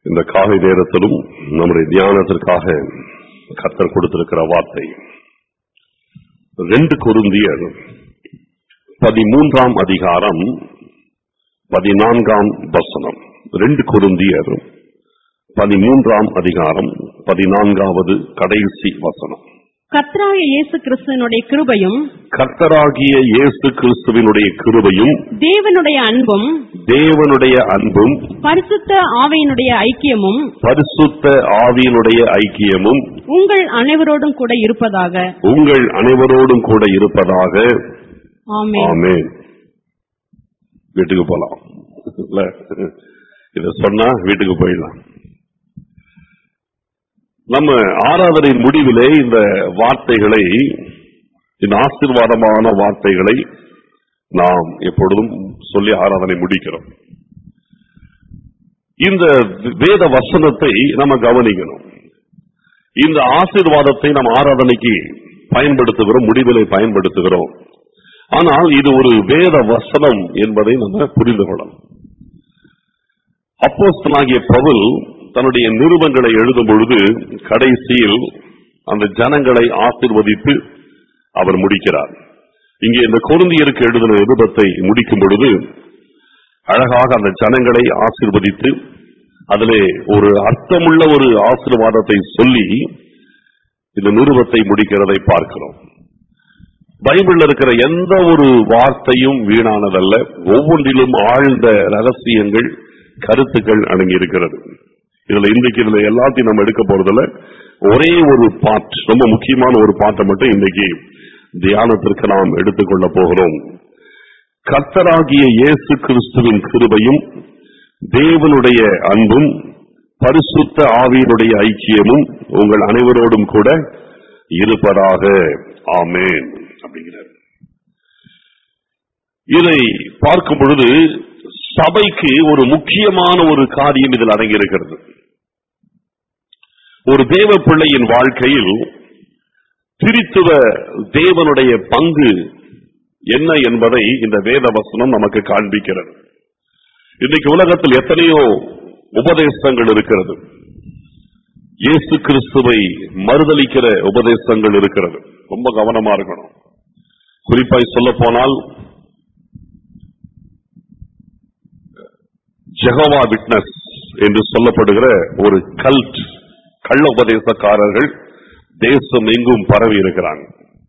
இந்த காலை நேரத்திலும் நம்முடைய தியானத்திற்காக கர்த்தர் கொடுத்திருக்கிற வார்த்தை ரெண்டு கொருந்தியர் பதிமூன்றாம் அதிகாரம் பதினான்காம் வசனம் ரெண்டு கொருந்தியர் பதிமூன்றாம் அதிகாரம் பதினான்காவது கடைசி வசனம் கர்த்தராகிய இயேசு கிறிஸ்துவனுடைய கிருபையும் கர்த்தராகிய இயேசு கிறிஸ்துவினுடைய கிருபையும் தேவனுடைய அன்பும் தேவனுடைய அன்பும் பரிசுத்த ஆவையினுடைய ஐக்கியமும் பரிசுத்த ஆவியினுடைய ஐக்கியமும் உங்கள் அனைவரோடும் கூட இருப்பதாக உங்கள் அனைவரோடும் கூட இருப்பதாக ஆமென் ஆமென் வீட்டுக்கு போலாம் இல்ல இத சொன்னா வீட்டுக்கு போயிடலாம் நம்ம ஆராதனை முடிவிலே இந்த வார்த்தைகளை இந்த ஆசீர்வாதமான வார்த்தைகளை நாம் எப்பொழுதும் சொல்லி ஆராதனை முடிக்கிறோம் இந்த வேத வசனத்தை நம்ம கவனிக்கணும் இந்த ஆசீர்வாதத்தை நம்ம ஆராதனைக்கு பயன்படுத்துகிறோம் முடிவிலை பயன்படுத்துகிறோம் ஆனால் இது ஒரு வேத வசனம் என்பதை நம்ம புரிந்து கொள்ளலாம் அப்போஸ்தலனாகிய பவுல் தன்னுடைய நிருபங்களை எழுதும் பொழுது கடைசியில் அந்த ஜனங்களை ஆசிர்வதித்து அவர் முடிக்கிறார் இங்கே இந்த கொருந்தியருக்கு எழுதின நிருபத்தை முடிக்கும் பொழுது அழகாக அந்த ஜனங்களை ஆசிர்வதித்து அதிலே ஒரு அர்த்தமுள்ள ஒரு ஆசீர்வாதத்தை சொல்லி இந்த நிருபத்தை முடிக்கிறதை பார்க்கிறோம் பைபிள்ல இருக்கிற எந்த ஒரு வார்த்தையும் வீணானதல்ல ஒவ்வொன்றிலும் ஆழ்ந்த ரகசியங்கள் கருத்துக்கள் அடங்கி இருக்கிறது இதுல இன்றைக்கு இதுல எல்லாத்தையும் நம்ம எடுக்க போறதுல ஒரே ஒரு பாட் ரொம்ப முக்கியமான ஒரு பாட்டை மட்டும் இன்னைக்கு தியானத்திற்கு நாம் எடுத்துக்கொள்ள போகிறோம் கர்த்தராகிய இயேசு கிறிஸ்துவின் கிருபையும் தேவனுடைய அன்பும் பரிசுத்த ஆவியினுடைய ஐக்கியமும் உங்கள் அனைவரோடும் கூட இருப்பதாக ஆமேன் அப்படிங்கிறார் இதை பார்க்கும் பொழுது சபைக்கு ஒரு முக்கியமான ஒரு காரியம் இதில் அடங்கியிருக்கிறது ஒரு தேவ பிள்ளையின் வாழ்க்கையில் திரித்துவ தேவனுடைய பங்கு என்ன என்பதை இந்த வேத வசனம் நமக்கு காண்பிக்கிறது இன்னைக்கு உலகத்தில் எத்தனையோ உபதேசங்கள் இருக்கிறது இயேசு கிறிஸ்துவை மறுதலிக்கிற உபதேசங்கள் இருக்கிறது ரொம்ப கவனமா இருக்கணும் குறிப்பாய் சொல்ல போனால் ஜெகவா விட்னஸ் என்று சொல்லப்படுகிற ஒரு கல்ட் கள்ள உபதேசக்காரர்கள் தேசம் எங்கும் பரவி இருக்கிறாங்க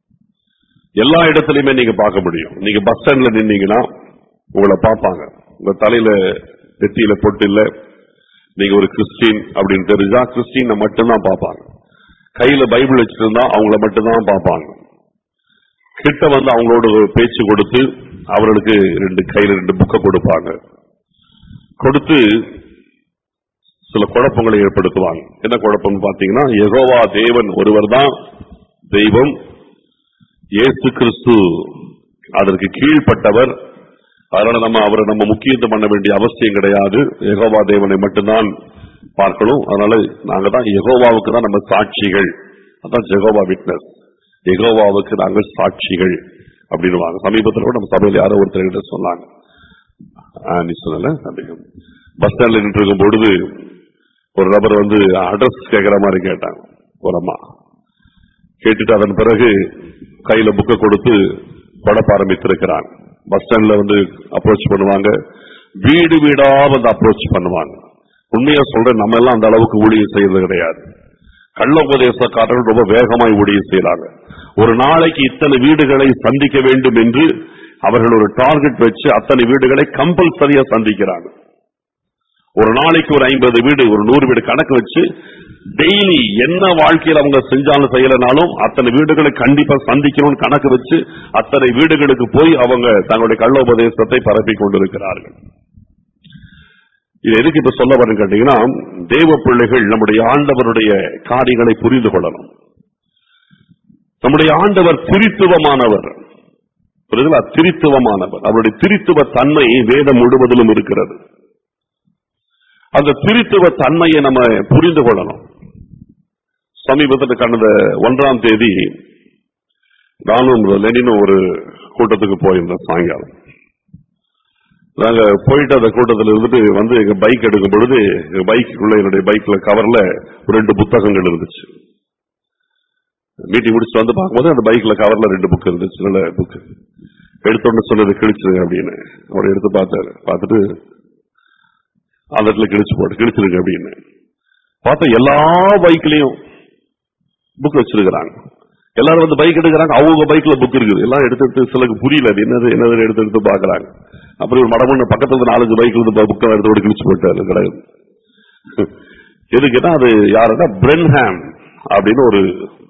எல்லா இடத்துலயுமே நீங்க பார்க்க முடியும் நீங்க பஸ் ஸ்டாண்ட்ல நின்னீங்கன்னா உங்களை பார்ப்பாங்க உங்க தலையில நெத்தியில பொட்டு இல்ல நீங்க ஒரு கிறிஸ்டின் அப்படின்னு தெரிஞ்சா கிறிஸ்டினை மட்டும்தான் பார்ப்பாங்க கையில பைபிள் வச்சிருந்தா அவங்கள மட்டும்தான் பார்ப்பாங்க கிட்ட வந்து அவங்களோட ஒரு பேச்சு கொடுத்து அவர்களுக்கு ரெண்டு கையில ரெண்டு புக்கை கொடுப்பாங்க கொடுத்து சில குழப்பங்களை ஏற்படுத்துவாங்க என்ன குழப்பம்னு பாத்தீங்கன்னா யெகோவா தேவன் ஒருவர் தான் தெய்வம் இயேசு கிறிஸ்து அதற்கு கீழ்ப்பட்டவர் அதனால நம்ம அவரை நம்ம முக்கியத்துவம் பண்ண வேண்டிய அவசியம் கிடையாது யெகோவா தேவனை மட்டும்தான் பார்க்கணும் அதனால நாங்க தான் யெகோவாவுக்கு தான் நம்ம சாட்சிகள் அதான் ஜெகோவா விட்னஸ் யெகோவாவுக்கு நாங்கள் சாட்சிகள் அப்படின்னு சமீபத்தில் கூட நம்ம சபையில் யாரோ ஒருத்தர் கிட்ட சொன்னாங்க ஆ, நீ சொல்லல அதிகம் பஸ் ஸ்டாண்ட்ல நின்று இருக்கும் பொழுது ஒரு நபர் வந்து அட்ரஸ் கேட்கிற மாதிரி கேட்டாங்க ஒரு அம்மா கேட்டுட்டு அதன் பிறகு கையில புக்கை கொடுத்து படப்ப ஆரம்பித்திருக்கிறாங்க பஸ் ஸ்டாண்ட்ல வந்து அப்ரோச் பண்ணுவாங்க வீடு வீடா வந்து அப்ரோச் பண்ணுவாங்க உண்மையா சொல்றேன் நம்ம எல்லாம் அந்த அளவுக்கு ஊழியம் செய்யறது கிடையாது கள்ள உபதேசக்காரர்கள் ரொம்ப வேகமாய் ஊழியம் செய்யறாங்க ஒரு நாளைக்கு இத்தனை வீடுகளை சந்திக்க வேண்டும் என்று அவர்கள் ஒரு டார்கெட் வச்சு அத்தனை வீடுகளை கம்பல்சரியா சந்திக்கிறாங்க ஒரு நாளைக்கு ஒரு ஐம்பது வீடு ஒரு நூறு வீடு கணக்கு வச்சு டெய்லி என்ன வாழ்க்கையில் அவங்க செஞ்சாலும் செய்யலனாலும் அத்தனை வீடுகளை கண்டிப்பா சந்திக்கணும்னு கணக்கு வச்சு அத்தனை வீடுகளுக்கு போய் அவங்க தங்களுடைய கள்ள உபதேசத்தை பரப்பி கொண்டிருக்கிறார்கள் இது எதுக்கு இப்ப சொல்ல வரேன்னு கேட்டீங்கன்னா தேவ பிள்ளைகள் நம்முடைய ஆண்டவருடைய காரியங்களை புரிந்து கொள்ளணும் நம்முடைய ஆண்டவர் திரித்துவமானவர் புரியுதுங்களா திரித்துவமானவர் அவருடைய திரித்துவ தன்மை வேதம் முழுவதிலும் இருக்கிறது அந்த திரித்துவ தன்மையை நம்ம புரிந்து கொள்ளணும் சமீபத்தில் கடந்த ஒன்றாம் தேதி நானும் லெனினும் ஒரு கூட்டத்துக்கு போயிருந்தேன் சாயங்காலம் நாங்க போயிட்டு அந்த கூட்டத்துல இருந்துட்டு வந்து எங்க பைக் எடுக்கும் பொழுது எங்க பைக்குள்ள என்னுடைய பைக்ல கவர்ல ஒரு ரெண்டு புத்தகங்கள் இருந்துச்சு மீட்டிங் முடிச்சுட்டு வந்து பார்க்கும்போது அந்த பைக்ல கவர்ல ரெண்டு புக் இருந்துச்சு நல்ல புக் எடுத்தோன்னு சொன்னது கிழிச்சிருங்க அப்படின்னு அவர் எடுத்து பார்த்தாரு பார்த்துட்டு அந்த இடத்துல கிழிச்சு போட்டு கிழிச்சிருங்க அப்படின்னு பார்த்தா எல்லா பைக்லயும் புக் வச்சிருக்கிறாங்க எல்லாரும் வந்து பைக் எடுக்கிறாங்க அவங்க பைக்ல புக் இருக்குது எல்லாம் எடுத்து எடுத்து சிலருக்கு புரியல அது என்னது என்னது எடுத்து எடுத்து பாக்குறாங்க அப்புறம் ஒரு மடமண்ணு பக்கத்துல இருந்து நாலஞ்சு பைக்ல இருந்து புக்கை எடுத்து கூட கிழிச்சு போட்டாரு கடவுள் எதுக்குன்னா அது யாருன்னா பிரென்ஹாம் அப்படின்னு ஒரு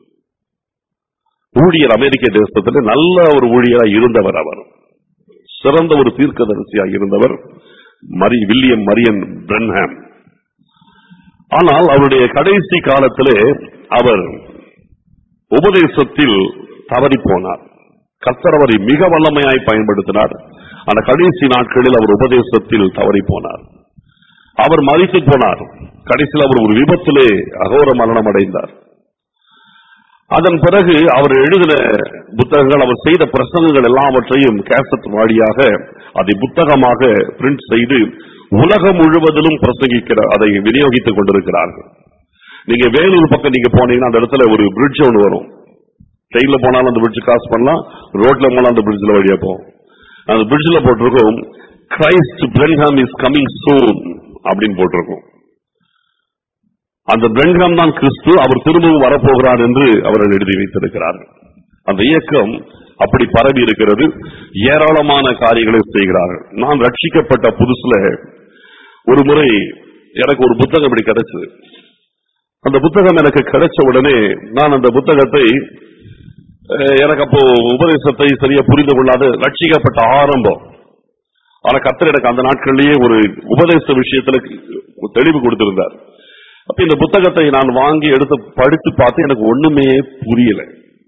ஊழியர் அமெரிக்க தேசத்துல நல்ல ஒரு ஊழியரா இருந்தவர் அவர் சிறந்த ஒரு தீர்க்கதரிசியா இருந்தவர் மரி வில்லியம் மரியன் பிரென்ஹாம் ஆனால் அவருடைய கடைசி காலத்திலே அவர் உபதேசத்தில் தவறி போனார் கர்த்தர் அவரை மிக வல்லமையாய் பயன்படுத்தினார் அந்த கடைசி நாட்களில் அவர் உபதேசத்தில் தவறி போனார் அவர் மறித்து போனார் கடைசியில் அவர் ஒரு விபத்திலே அகோர மரணம் அடைந்தார் அதன் பிறகு அவர் எழுதின புத்தகங்கள் அவர் செய்த பிரசங்கங்கள் எல்லாவற்றையும் கேசட் வாடியாக அதை புத்தகமாக பிரிண்ட் செய்து உலகம் முழுவதிலும் பிரசங்கிக்கிற அதை விநியோகித்துக் கொண்டிருக்கிறார்கள் நீங்க வேலூர் பக்கம் நீங்க போனீங்கன்னா அந்த இடத்துல ஒரு பிரிட்ஜ் ஒன்று வரும் ட்ரெயின்ல போனாலும் அந்த பிரிட்ஜ் கிராஸ் பண்ணலாம் ரோட்ல போனாலும் அந்த பிரிட்ஜ்ல வழியா போகும் அந்த பிரிட்ஜ்ல போட்டிருக்கோம் Christ Brenham is coming soon அப்படின்னு போட்டிருக்கோம் அந்த பிரென்ஹாம் தான் கிறிஸ்து அவர் திரும்பவும் வரப்போகிறார் என்று அவர்கள் எழுதி வைத்திருக்கிறார்கள் அந்த இயக்கம் அப்படி பரவி இருக்கிறது ஏராளமான காரியங்களை செய்கிறார்கள் நான் ரட்சிக்கப்பட்ட புதுசுல ஒரு முறை எனக்கு ஒரு புத்தகம் இப்படி கிடைச்சது அந்த புத்தகம் எனக்கு கிடைச்ச உடனே நான் அந்த புத்தகத்தை அஹ், எனக்கு அப்போ உபதேசத்தை சரியா புரிந்து கொள்ளாது ரட்சிக்கப்பட்ட ஆரம்பம் ஆனா கத்தர் எனக்கு அந்த நாட்களிலேயே ஒரு உபதேச விஷயத்துல தெளிவு கொடுத்திருந்தார் அப்ப இந்த புத்தகத்தை நான் வாங்கி எடுத்து படித்து பார்த்து எனக்கு ஒண்ணுமே புரியல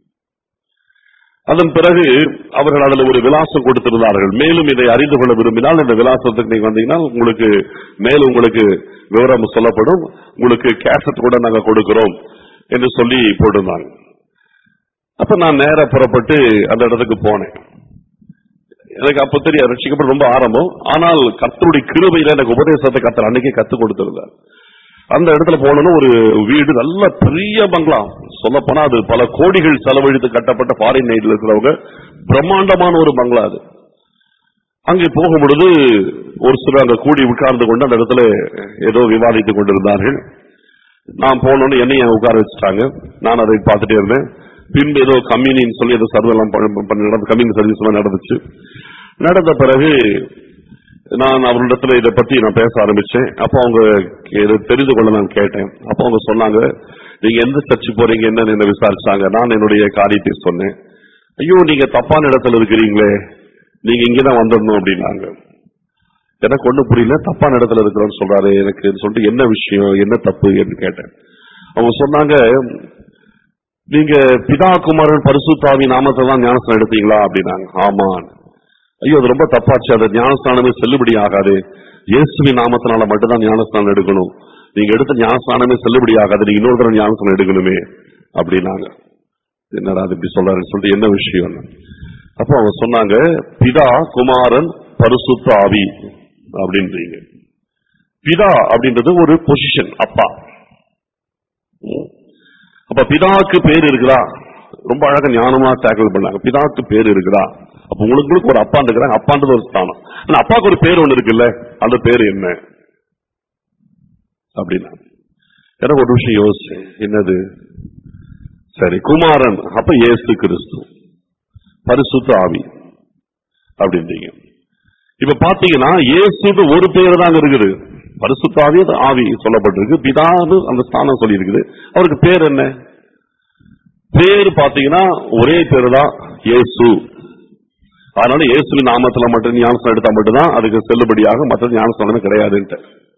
அதன் பிறகு அவர்கள் அதில் ஒரு விலாசம் கொடுத்திருந்தார்கள் மேலும் இதை அறிந்து கொள்ள விரும்பினால் இந்த விலாசத்துக்கு நீங்க வந்தீங்கன்னா உங்களுக்கு மேலும் உங்களுக்கு விவரம் சொல்லப்படும் உங்களுக்கு கேசட் கூட நாங்க கொடுக்கிறோம் என்று சொல்லி போட்டிருந்தாங்க அப்ப நான் நேரா புறப்பட்டு அந்த இடத்துக்கு போனேன் எனக்கு அப்ப தெரியும் ரட்சிக்கப்பட ரொம்ப ஆரம்பம் ஆனால் கர்த்தருடைய கிருபையில எனக்கு உபதேசத்தை கர்த்தர் அன்னைக்கே கத்துக் கொடுத்திருந்தார் அந்த இடத்துல போனோம்னா ஒரு வீடு நல்ல பெரிய பங்களா சொல்ல போனா அது பல கோடிகள் செலவழித்து கட்டப்பட்ட ஃபாரின் நைட்ல இருக்கிறவங்க பிரம்மாண்டமான ஒரு பங்களா அது அங்கே போகும் பொழுது ஒரு சிலர் அங்க கூடி உட்கார்ந்து கொண்டு அந்த இடத்துல ஏதோ விவாதித்துக் கொண்டிருந்தார்கள் நான் போனோன்னு என்னையும் உட்கார வச்சுட்டாங்க நான் அதை பார்த்துட்டே இருந்தேன் பின்பு ஏதோ கம்யூனின்னு சொல்லி ஏதோ சர்வ் எல்லாம் பண்ண- பண்ண- நடந்து கம்யூனி சர்வீஸ் எல்லாம் நடந்துச்சு நடந்த பிறகு நான் அவர்களிடத்துல இதை பத்தி நான் பேச ஆரம்பிச்சேன் அப்போ அவங்க இதை தெரிந்து கொள்ள நான் கேட்டேன் அப்போ அவங்க சொன்னாங்க நீங்க எந்த சர்ச்சு போறீங்க என்னன்னு என்ன விசாரிச்சாங்க நான் என்னுடைய காரியத்தை சொன்னேன் ஐயோ நீங்க தப்பான இடத்துல இருக்கிறீங்களே நீங்க இங்கதான் வந்துடணும் அப்படின்னாங்க எனக்கு ஒண்ணும் புரியல தப்பான இடத்துல இருக்கிறோன்னு சொல்றாரு எனக்கு சொல்லிட்டு என்ன விஷயம் என்ன தப்பு என்று கேட்டேன் அவங்க சொன்னாங்க நீங்க பிதா குமாரன் பரிசுத்தாவி நாமத்தை தான் ஞானஸ்தானம் எடுத்தீங்களா அப்படின்னாங்க ஆமா ஐயோ அது ரொம்ப தப்பாச்சு அது ஞானஸ்தானமே செல்லுபடி ஆகாது இயேசுவின் நாமத்தினால மட்டும்தான் ஞானஸ்தானம் எடுக்கணும் நீங்க எடுத்த ஞானஸ்தானமே செல்லுபடி ஆகாது நீங்க இன்னொரு தடவை ஞானஸ்தானம் எடுக்கணுமே அப்படின்னாங்க என்னடா அது இப்படி சொல்றாருன்னு சொல்லிட்டு என்ன விஷயம் அப்போ அவங்க சொன்னாங்க பிதா குமாரன் பரிசுத்த ஆவி அப்படின்றீங்க பிதா அப்படின்றது ஒரு பொசிஷன் அப்பா அப்ப பிதாவுக்கு பேர் இருக்குதா ரொம்ப அழகா ஞானமா டேக்கிள் பண்ணாங்க பிதாவுக்கு பேர் இருக்குதா அப்ப உங்களுக்கு ஒரு அப்பா இருக்கிறாங்க அப்பான்றது ஒரு ஸ்தானம் ஆனா அப்பாவுக்கு ஒரு பேர் ஒண்ணு இருக்குல்ல அந்த பேர் என்ன அப்படின்னா எனக்கு ஒரு விஷயம் யோசிச்சேன் என்னது சரி குமாரன் அப்ப இயேசு கிறிஸ்து பரிசுத்த ஆவி அப்படின்றீங்க இப்ப பாத்தீங்கன்னா இயேசுக்கு ஒரு பேர் தாங்க இருக்குது பரிசுத்தாவி ஆவி சொல்லப்பட்டிருக்கு பிதாவு அந்த ஸ்தானம் சொல்லி இருக்குது அவருக்கு பேர் என்ன பேர் பாத்தீங்கன்னா ஒரே பேர் தான் இயேசு அதனால இயேசுவின் நாமத்துல மட்டும் ஞானஸ்தானம் எடுத்தா மட்டும்தான் அதுக்கு செல்லுபடியாக மற்ற ஞானஸ்தானமே கிடையாதுன்ட்டு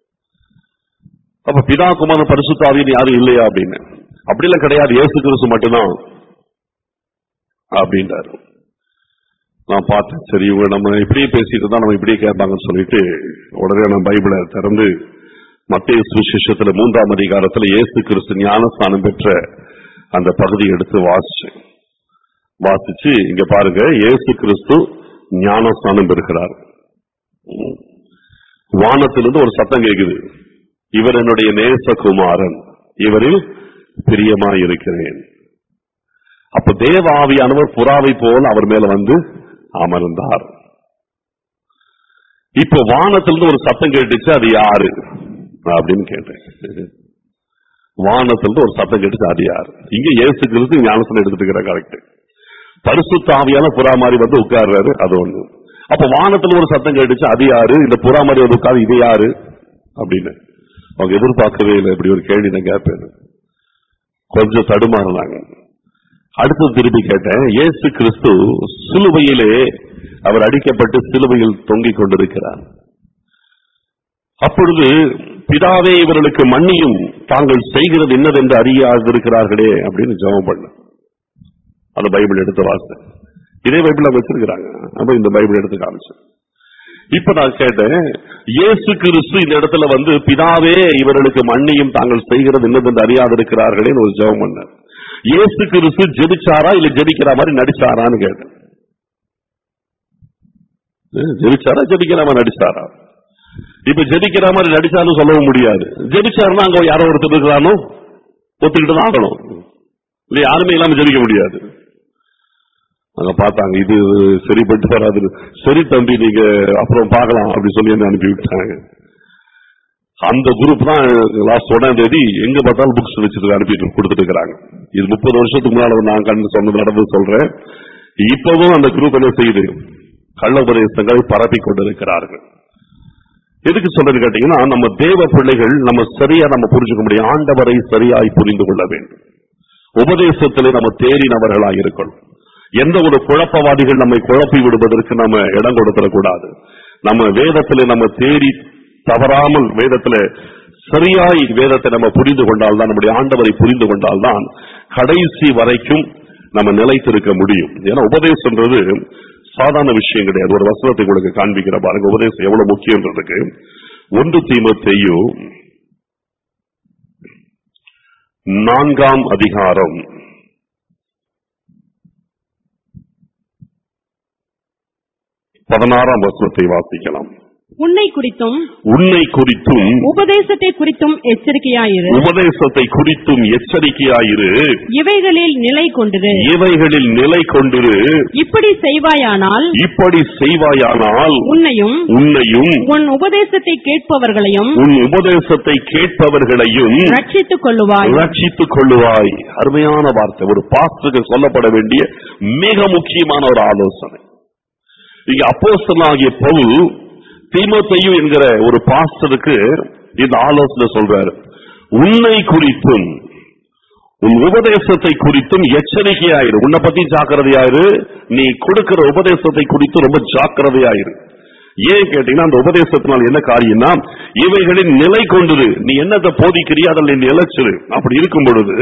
அப்ப பிதா குமாரன் பரிசுத்தாவின்னு யாரும் இல்லையா அப்படின்னு அப்படிலாம் கிடையாது இயேசு கிறிஸ்து மட்டும்தான் அப்படின்றாரு நான் பார்த்தேன் சரி இவங்க நம்ம இப்படியே பேசிட்டு தான் நம்ம இப்படியே கேட்பாங்கன்னு சொல்லிட்டு உடனே நான் பைபிளை திறந்து மத்திய சுவிசேஷத்துல மூன்றாம் அதிகாரத்துல இயேசு கிறிஸ்து ஞானஸ்தானம் பெற்ற அந்த பகுதி எடுத்து வாசிச்சேன் வாசிச்சு இங்க பாருங்க இயேசு கிறிஸ்து ஞானஸ்தானம் பெறுகிறார் வானத்திலிருந்து ஒரு சத்தம் கேக்குது இவர் என்னுடைய நேசகுமாரன் இவரில் பிரியமாயிருக்கிறேன் அப்ப தேவ ஆவியானவர் புறாவை போல் அவர் மேல வந்து அமர்ந்தார் இப்போ வானத்திலிருந்து ஒரு சத்தம் கேட்டுச்சு அது யாரு அப்படின்னு கேட்டேன் வானத்திலிருந்து ஒரு சத்தம் கேட்டுச்சு அது யாரு இங்க இயேசு கிறிஸ்து ஞானசனம் எடுத்துட்டு இருக்கிற கரெக்ட் பரிசுத்த ஆவியான புறா மாதிரி வந்து உட்கார்றாரு அது ஒண்ணு அப்ப வானத்துல ஒரு சத்தம் கேட்டுச்சு அது யாரு இந்த புறா மாதிரி வந்து உட்காரு இது யாரு அப்படின்னு அவங்க எதிர்பார்க்கவே இல்லை இப்படி ஒரு கேள்வி நான் கேட்பேன் கொஞ்சம் தடுமாறினாங்க அடுத்து திருப்பி கேட்டேன் இயேசு கிறிஸ்து சிலுவையிலே அவர் அடிக்கப்பட்டு சிலுவையில் தொங்கிக் கொண்டிருக்கிறார் அப்பொழுது பிதாவே இவர்களுக்கு மன்னியும் தாங்கள் செய்கிறது என்னதென்று அறியாதிருக்கிறார்களே அப்படின்னு ஜெபம் பண்ண அந்த பைபிள் எடுத்து வாசித்தேன் இதே பைபிள் அவங்க வச்சிருக்கிறாங்க அப்ப இந்த பைபிள் எடுத்து காமிச்சேன் இப்ப நான் கேட்டேன் இயேசு கிறிஸ்து இந்த இடத்துல வந்து பிதாவே இவர்களுக்கு மன்னியும் தாங்கள் செய்கிறது என்னதென்று அறியாதிருக்கிறார்களே ஒரு ஜெபம் பண்ணார் இயேசு கிறிஸ்து ஜெபிச்சாரா இல்ல ஜெபிக்கிற மாதிரி நடிச்சாரான்னு கேட்டேன் அஹ் ஜெபிச்சாரா ஜெபிக்கிற மாதிரி நடிச்சாரா இப்ப ஜெபிக்கிற மாதிரி நடிச்சாலும் சொல்லவும் முடியாது ஜெபிச்சாருன்னா அங்க யாரோ ஒருத்தர் இருக்கிறானோ ஒத்துக்கிட்டு தான் ஆகணும் இல்ல யாருமே இல்லாம ஜெபிக்க முடியாது அங்க பார்த்தாங்க இது சரிப்பட்டு வராது சரி தம்பி நீங்க அப்புறம் பார்க்கலாம் அப்படி சொல்லி என்ன அனுப்பி விட்டாங்க அந்த குரூப் தான் லாஸ்ட் ஒன்னாம் தேதி எங்க பார்த்தாலும் புக்ஸ் வச்சுட்டு அனுப்பிட்டு கொடுத்துட்டு இருக்காங்க இது முப்பது வருஷத்துக்கு முன்னால நான் கண்டு சொன்னது நடந்து சொல்றேன் இப்பவும் அந்த குரூப் என்ன செய்யுது கள்ள உபதேசங்களை பரப்பி கொண்டிருக்கிறார்கள் எதுக்கு சொல்றது கேட்டீங்கன்னா நம்ம தேவ பிள்ளைகள் நம்ம சரியா நம்ம புரிஞ்சுக்க முடியும் ஆண்டவரை சரியாய் புரிந்து கொள்ள வேண்டும் உபதேசத்திலே நம்ம தேறினவர்களாய் இருக்கணும் எந்த ஒரு குழப்பவாதிகள் நம்மை குழப்பி விடுவதற்கு நம்ம இடம் கொடுத்துடக்கூடாது நம்ம வேதத்திலே நம்ம தேறி தவறாமல் வேதத்திலே சரியாய் வேதத்தை நம்ம புரிந்து கொண்டால்தான் நம்முடைய ஆண்டவரை புரிந்து கொண்டால்தான் கடைசி வரைக்கும் நம்ம நிலைத்திருக்க முடியும் ஏன்னா உபதேசம்ன்றது சாதாரண விஷயம் கிடையாது ஒரு வசனத்தை உங்களுக்கு காண்பிக்கிற பாருங்க உபதேசம் எவ்வளவு முக்கியன்றதுக்கு ஒன்று தீமத்தேயு நான்காம் அதிகாரம் பதினாறாம் வசனத்தை வாசிக்கலாம் உன்னை குறித்தும் உன்னை குறித்தும் உபதேசத்தை குறித்தும் எச்சரிக்கையாயிரு உபதேசத்தை குறித்தும் எச்சரிக்கையாயிரு இவைகளில் நிலை கொண்டிரு இவைகளில் நிலை கொண்டிரு இப்படி செய்வாயானால் இப்படி செய்வாயானால் உன்னையும் உன்னையும் உன் உபதேசத்தை கேட்பவர்களையும் உன் உபதேசத்தை கேட்பவர்களையும் ரட்சித்துக் கொள்ளுவாய் ரட்சித்துக் கொள்ளுவாய் அருமையான வார்த்தை ஒரு பாஸ்டருக்கு சொல்லப்பட வேண்டிய மிக முக்கியமான ஒரு ஆலோசனை இங்க அப்போஸ்தலனாகிய பவுல் தீமோத்தேயு என்கிற ஒரு பாஸ்டருக்கு இந்த ஆலோசனை சொல்றாரு உன்னை குறித்தும் உன் உபதேசத்தை குறித்தும் எச்சரிக்கையாயிரு உன்னை பத்தி ஜாக்கிரதையாயிரு நீ கொடுக்கிற உபதேசத்தை குறித்து ரொம்ப ஜாக்கிரதையாயிரு ஏன் கேட்டீங்கன்னா அந்த உபதேசத்தினால் என்ன காரியம்னா இவைகளின் நிலை கொண்டது நீ என்னத்தை போதிக்கிறியோ அதில் நீ நிலைச்சிரு அப்படி இருக்கும் பொழுது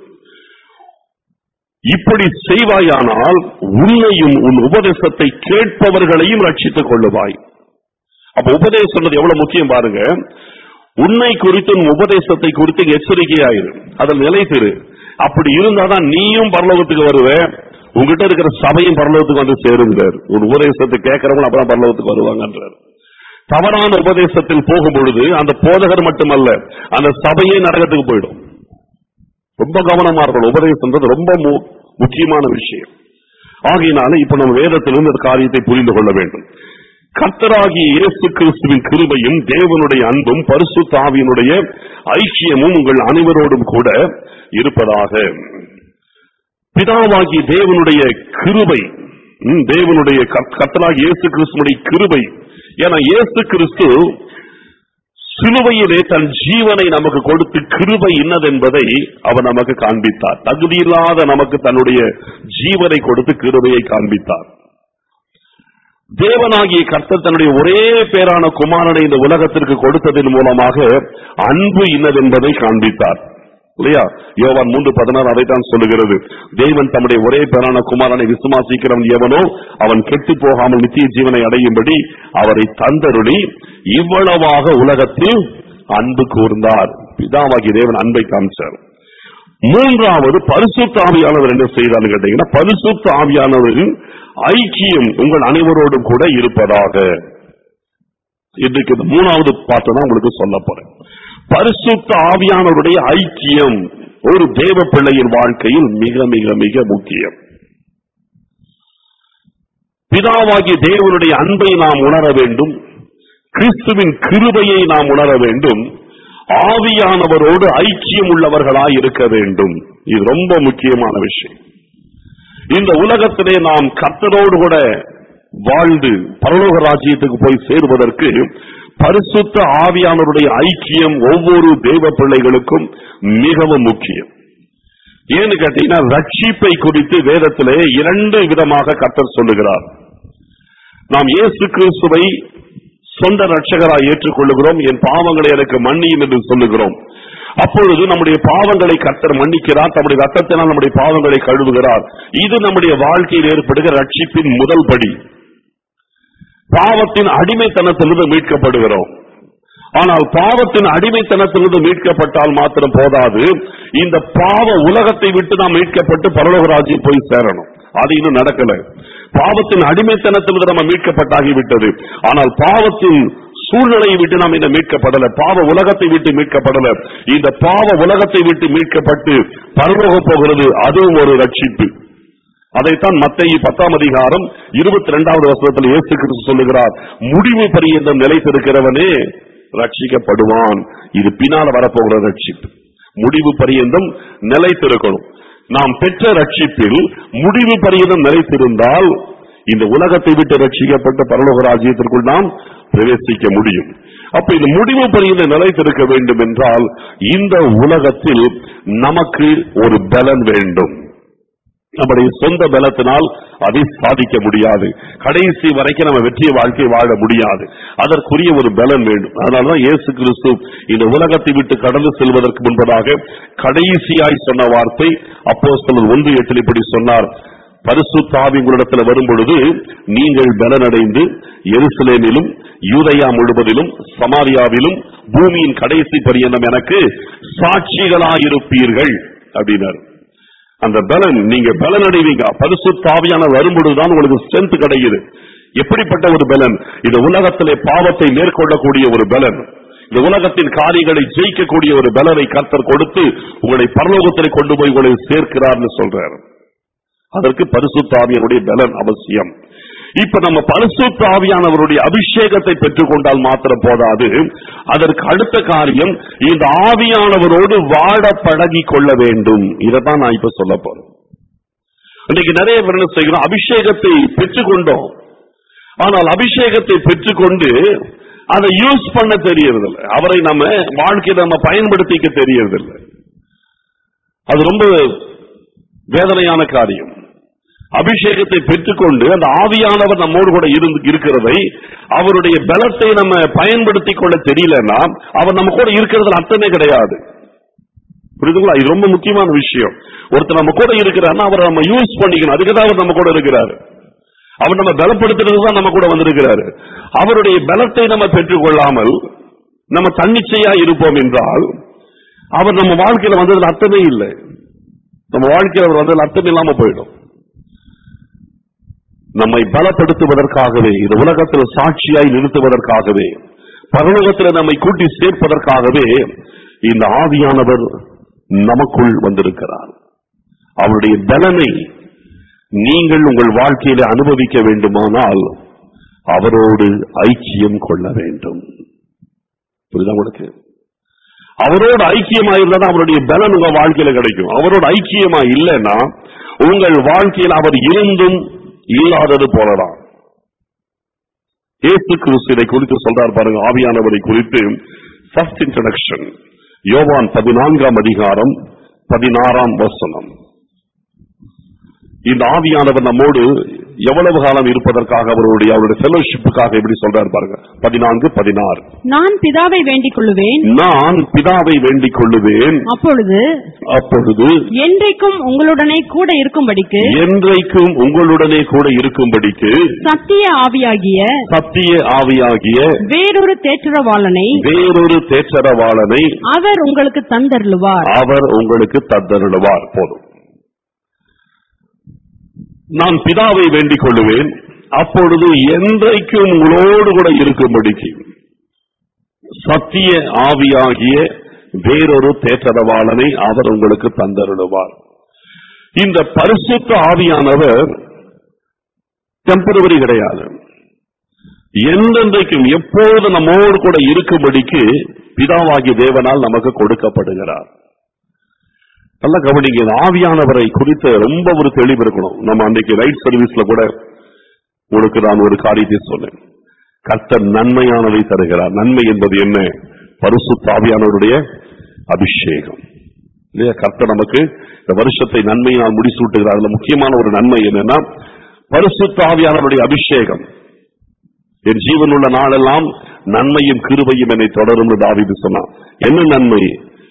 இப்படி செய்வாயானால் உன்னையும் உன் உபதேசத்தை கேட்பவர்களையும் ரட்சித்துக் கொள்ளுவாய் அப்ப உபதேசம் எவ்வளவு முக்கியம் பாருங்க உன்னை குறித்து உன் உபதேசத்தை குறித்து எச்சரிக்கையாயிரு அதில் நிலைத்திரு அப்படி இருந்தாதான் நீயும் பரலோகத்துக்கு வருவ உங்ககிட்ட இருக்கிற சபையும் பரலோகத்துக்கு வந்து சேருங்கிறார் உன் உபதேசத்தை கேட்கறவங்க அப்புறம் பரலோகத்துக்கு வருவாங்கன்றார் தவறான உபதேசத்தில் போகும் பொழுது அந்த போதகர் மட்டுமல்ல அந்த சபையே நரகத்துக்கு போயிடும் ரொம்ப கவனமா இருக்கணும் உபதேசம்ன்றது ரொம்ப மு- முக்கியமான விஷயம் ஆகையினால இப்ப நம்ம வேதத்திலிருந்து இந்த காரியத்தை புரிந்து கொள்ள வேண்டும் கர்த்தராகிய இயேசு கிறிஸ்துவின் கிருபையும் தேவனுடைய அன்பும் பரிசுத்த ஆவியினுடைய ஐக்கியமும் உங்கள் அனைவரோடும் கூட இருப்பதாக பிதாவாகிய தேவனுடைய கிருபை ம், தேவனுடைய கர்த்- கர்த்தராகிய இயேசு கிறிஸ்துவனுடைய கிருபை ஏன்னா இயேசு கிறிஸ்து சிலுவையிலே தன் ஜீவனை நமக்கு கொடுத்து கிருபை இன்னதென்பதை அவர் நமக்கு காண்பித்தார் தகுதியில்லாத நமக்கு தன்னுடைய ஜீவனை கொடுத்து கிருபையை காண்பித்தார் தேவனாகிய கர்த்தர் தன்னுடைய ஒரே பேரான குமாரனை இந்த உலகத்திற்கு கொடுத்ததன் மூலமாக அன்பு இன்னதென்பதை காண்பித்தார் இல்லையா யோவான் மூன்று பதினாறு அதைத்தான் சொல்லுகிறது தேவன் தம்முடைய ஒரே பேரான குமாரனை விசுவாசிக்கிறவன் எவனோ அவன் கெட்டு போகாமல் நித்திய ஜீவனை அடையும்படி அவரை தந்தருளி இவ்வளவாக உலகத்தில் அன்பு கூர்ந்தார் பிதாவாகிய தேவன் அன்பை காமிச்சார் மூன்றாவது பரிசுத்த ஆவியானவர் என்ன செய்தார்னு கேட்டீங்கன்னா பரிசுத்த ஆவியானவரின் ஐக்கியம் உங்கள் அனைவரோடும் கூட இருப்பதாக இதுக்கு இந்த மூணாவது பாட்டு தான் உங்களுக்கு சொல்ல போறேன் பரிசுத்த ஆவியானவருடைய ஐக்கியம் ஒரு தேவ பிள்ளையின் வாழ்க்கையில் மிக மிக மிக முக்கியம் பிதாவாகிய தேவனுடைய அன்பை நாம் உணர வேண்டும் கிறிஸ்துவின் கிருபையை நாம் உணர வேண்டும் ஆவியானவரோடு ஐக்கியம் உள்ளவர்களாய் இருக்க வேண்டும் இது ரொம்ப முக்கியமான விஷயம் இந்த உலகத்திலே நாம் கர்த்தரோடு கூட வாழ்ந்து பரலோக ராஜ்யத்துக்கு போய் சேருவதற்கு பரிசுத்த ஆவியானவருடைய ஐக்கியம் ஒவ்வொரு தேவ பிள்ளைகளுக்கும் மிகவும் முக்கியம் ஏன்னு கேட்டீங்கன்னா ரட்சிப்பை குறித்து வேதத்திலே இரண்டு விதமாக கர்த்தர் சொல்லுகிறார் நாம் இயேசு கிறிஸ்துவை சொந்த ரட்சகராய் ஏற்றுக்கொள்ளுகிறோம் என் பாவங்களை எனக்கு மன்னியும் என்று சொல்லுகிறோம் அப்பொழுது நம்முடைய பாவங்களை கர்த்தர் மன்னிக்கிறார் தம்முடைய ரத்தத்தினால் நம்முடைய பாவங்களை கழுவுகிறார் இது நம்முடைய வாழ்க்கையில் ஏற்படுகிற ரட்சிப்பின் முதல் படி பாவத்தின் அடிமைத்தனத்திலிருந்து மீட்கப்படுகிறோம் ஆனால் பாவத்தின் அடிமைத்தனத்திலிருந்து மீட்கப்பட்டால் மாத்திரம் போதாது இந்த பாவ உலகத்தை விட்டு நாம் மீட்கப்பட்டு பரலோக ராஜ்யம் போய் சேரணும் அது இன்னும் நடக்கல பாவத்தின் அடிமைத்தனத்திலிருந்து நம்ம மீட்கப்பட்டாகிவிட்டது ஆனால் பாவத்தின் சூழ்நிலையை விட்டு நாம் இன்னும் மீட்கப்படல பாவ உலகத்தை விட்டு மீட்கப்படல இந்த பாவ உலகத்தை விட்டு மீட்கப்பட்டு பரலோக போகிறது அதுவும் ஒரு ரட்சிப்பு அதைத்தான் மத்திய பத்தாம் அதிகாரம் இருபத்தி இரண்டாவது வசனத்தில் இயேசு கிறிஸ்து சொல்லுகிறார் முடிவு பரியந்தம் நிலைத்திருக்கிறவனே ரட்சிக்கப்படுவான் இது பின்னால் வரப்போகிற ரட்சிப்பு முடிவு பரியந்தம் நிலைத்திருக்கணும் நாம் பெற்ற ரட்சிப்பில் முடிவு பரியந்தம் நிலைத்திருந்தால் இந்த உலகத்தை விட்டு ரட்சிக்கப்பட்ட பரலோக ராஜ்யத்திற்குள் நாம் பிரவேசிக்க முடியும் அப்ப இந்த முடிவு பரியந்த நிலைத்திருக்க வேண்டும் என்றால் இந்த உலகத்தில் நமக்கு ஒரு பலன் வேண்டும் நம்முடைய சொந்த பலத்தினால் அதை சாதிக்க முடியாது கடைசி வரைக்கும் நம்ம வெற்றிய வாழ்க்கை வாழ முடியாது அதற்குரிய ஒரு பலன் வேண்டும் அதனாலதான் இயேசு கிறிஸ்து இந்த உலகத்தை விட்டு கடந்து செல்வதற்கு முன்பதாக கடைசியாய் சொன்ன வார்த்தை அப்போ ஒன்று எட்டில் இப்படி சொன்னார் பரிசுத்தாவி உங்களிடத்தில் வரும் பொழுது நீங்கள் பலனடைந்து எருசலேமிலும் யூதயா முழுவதிலும் சமாரியாவிலும் பூமியின் கடைசி பரியந்தம் எனக்கு சாட்சிகளாயிருப்பீர்கள் அப்படின்னாரு அந்த பலன் நீங்க பலன் அடைவீங்க பரிசுத்தாவியான வரும்பொழுதுதான் உங்களுக்கு ஸ்ட்ரென்த் கிடைக்குது எப்படிப்பட்ட ஒரு பலன் இந்த உலகத்திலே பாவத்தை மேற்கொள்ளக்கூடிய ஒரு பலன் இந்த உலகத்தின் காரியங்களை ஜெயிக்கக்கூடிய ஒரு பலனை கர்த்தர் கொடுத்து உங்களை பரலோகத்தில் கொண்டு போய் உங்களை சேர்க்கிறார்னு சொல்றாரு அதற்கு பரிசுத்தாவியனுடைய பலன் அவசியம் இப்ப நம்ம பரிசுத்த ஆவியானவருடைய அபிஷேகத்தை பெற்றுக்கொண்டால் மாத்திரம் போதாது அதற்கு அடுத்த காரியம் இந்த ஆவியானவரோடு வாழ பழகி கொள்ள வேண்டும் இதைத்தான் நான் இப்ப சொல்ல போறேன் இன்னைக்கு நிறைய பேர் என்ன செய்கிறோம் அபிஷேகத்தை பெற்றுக்கொண்டோம் ஆனால் அபிஷேகத்தை பெற்றுக்கொண்டு அதை யூஸ் பண்ண தெரியறதில்லை அவரை நம்ம வாழ்க்கையில நம்ம பயன்படுத்திக்க தெரியறதில்லை அது ரொம்ப வேதனையான காரியம் அபிஷேகத்தை பெற்றுக்கொண்டு அந்த ஆவியானவர் நம்மோடு கூட இருந்து இருக்கிறதை அவருடைய பலத்தை நம்ம பயன்படுத்திக் கொள்ள தெரியலன்னா அவர் நம்ம கூட இருக்கிறதுல அர்த்தமே கிடையாது புரியுதுங்களா இது ரொம்ப முக்கியமான விஷயம் ஒருத்தர் நம்ம கூட இருக்கிறாருன்னா அவரை நம்ம யூஸ் பண்ணிக்கணும் அதுக்கு தான் அவர் நம்ம கூட இருக்கிறாரு அவர் நம்ம பலப்படுத்துறது தான் நம்ம கூட வந்திருக்கிறாரு அவருடைய பலத்தை நம்ம பெற்றுக்கொள்ளாமல் நம்ம தன்னிச்சையா இருப்போம் என்றால் அவர் நம்ம வாழ்க்கையில வந்ததுல அர்த்தமே இல்லை நம்ம வாழ்க்கையில அவர் வந்ததுல அர்த்தம் இல்லாம போயிடும் நம்மை பலப்படுத்துவதற்காகவே இந்த உலகத்தில் சாட்சியாய் நிறுத்துவதற்காகவே பரலோகத்தில் நம்மை கூட்டி சேர்ப்பதற்காகவே இந்த ஆவியானவர் நமக்குள் வந்திருக்கிறார் அவருடைய பலனை நீங்கள் உங்கள் வாழ்க்கையில அனுபவிக்க வேண்டுமானால் அவரோடு ஐக்கியம் கொள்ள வேண்டும் புரியுதா உங்களுக்கு அவரோடு ஐக்கியமா இருந்தா தான் அவருடைய பலன் உங்க வாழ்க்கையில கிடைக்கும் அவரோட ஐக்கியமா இல்லைன்னா உங்கள் வாழ்க்கையில் அவர் இருந்தும் இல்லாதது போலதான் ஏசு கிறிஸ்து இதை குறித்து சொல்றார் பாருங்க ஆவியானவரை குறித்து ஃபர்ஸ்ட் இன்ட்ரடக்ஷன் யோவான் பதினான்காம் அதிகாரம் பதினாறாம் வசனம் இந்த ஆவியானவர் நம்மோடு எவ்வளவு காலம் இருப்பதற்காக அவருடைய அவருடைய ஃபெலோஷிப்புக்காக எப்படி சொல்றாரு பாருங்க பதினான்கு பதினாறு நான் பிதாவை வேண்டிக் கொள்ளுவேன் நான் பிதாவை வேண்டிக் கொள்ளுவேன் அப்பொழுது அப்பொழுது என்றைக்கும் உங்களுடனே கூட இருக்கும்படிக்கு என்றைக்கும் உங்களுடனே கூட இருக்கும்படிக்கு சத்திய ஆவியாகிய சத்திய ஆவியாகிய வேறொரு தேற்றரவாளனை வேறொரு தேற்றரவாளனை அவர் உங்களுக்கு தந்தருளுவார் அவர் உங்களுக்கு தந்தருளுவார் போதும் நான் பிதாவை வேண்டிக் கொள்ளுவேன் அப்பொழுது என்றைக்கும் உங்களோடு கூட இருக்கும்படிக்கு சத்திய ஆவியாகிய வேறொரு தேற்றரவாளனை அவர் உங்களுக்கு தந்தருளுவார் இந்த பரிசுத்த ஆவியானவர் டெம்பரவரி கிடையாது எந்தெந்தைக்கும் எப்போது நம்மோடு கூட இருக்கும்படிக்கு பிதாவாகிய தேவனால் நமக்கு கொடுக்கப்படுகிறார் நல்ல கவனிங்க இந்த ஆவியானவரை குறித்த ரொம்ப ஒரு தெளிவு இருக்கணும் நம்ம அன்னைக்கு ரைட் சர்வீஸ்ல கூட உங்களுக்கு நான் ஒரு காரியத்தை சொன்னேன் கர்த்தர் நன்மையானதை தருகிறார் நன்மை என்பது என்ன பரிசுத்த ஆவியானவருடைய அபிஷேகம் இல்லையா கர்த்தர் நமக்கு இந்த வருஷத்தை நன்மையினால் முடிசூட்டுகிறார் அதுல முக்கியமான ஒரு நன்மை என்னன்னா பரிசுத்த ஆவியானவருடைய அபிஷேகம் என் ஜீவனுள்ள நாளெல்லாம் நன்மையும் கிருபையும் என்னை தொடரும் என்று தாவீது சொன்னான் என்ன நன்மை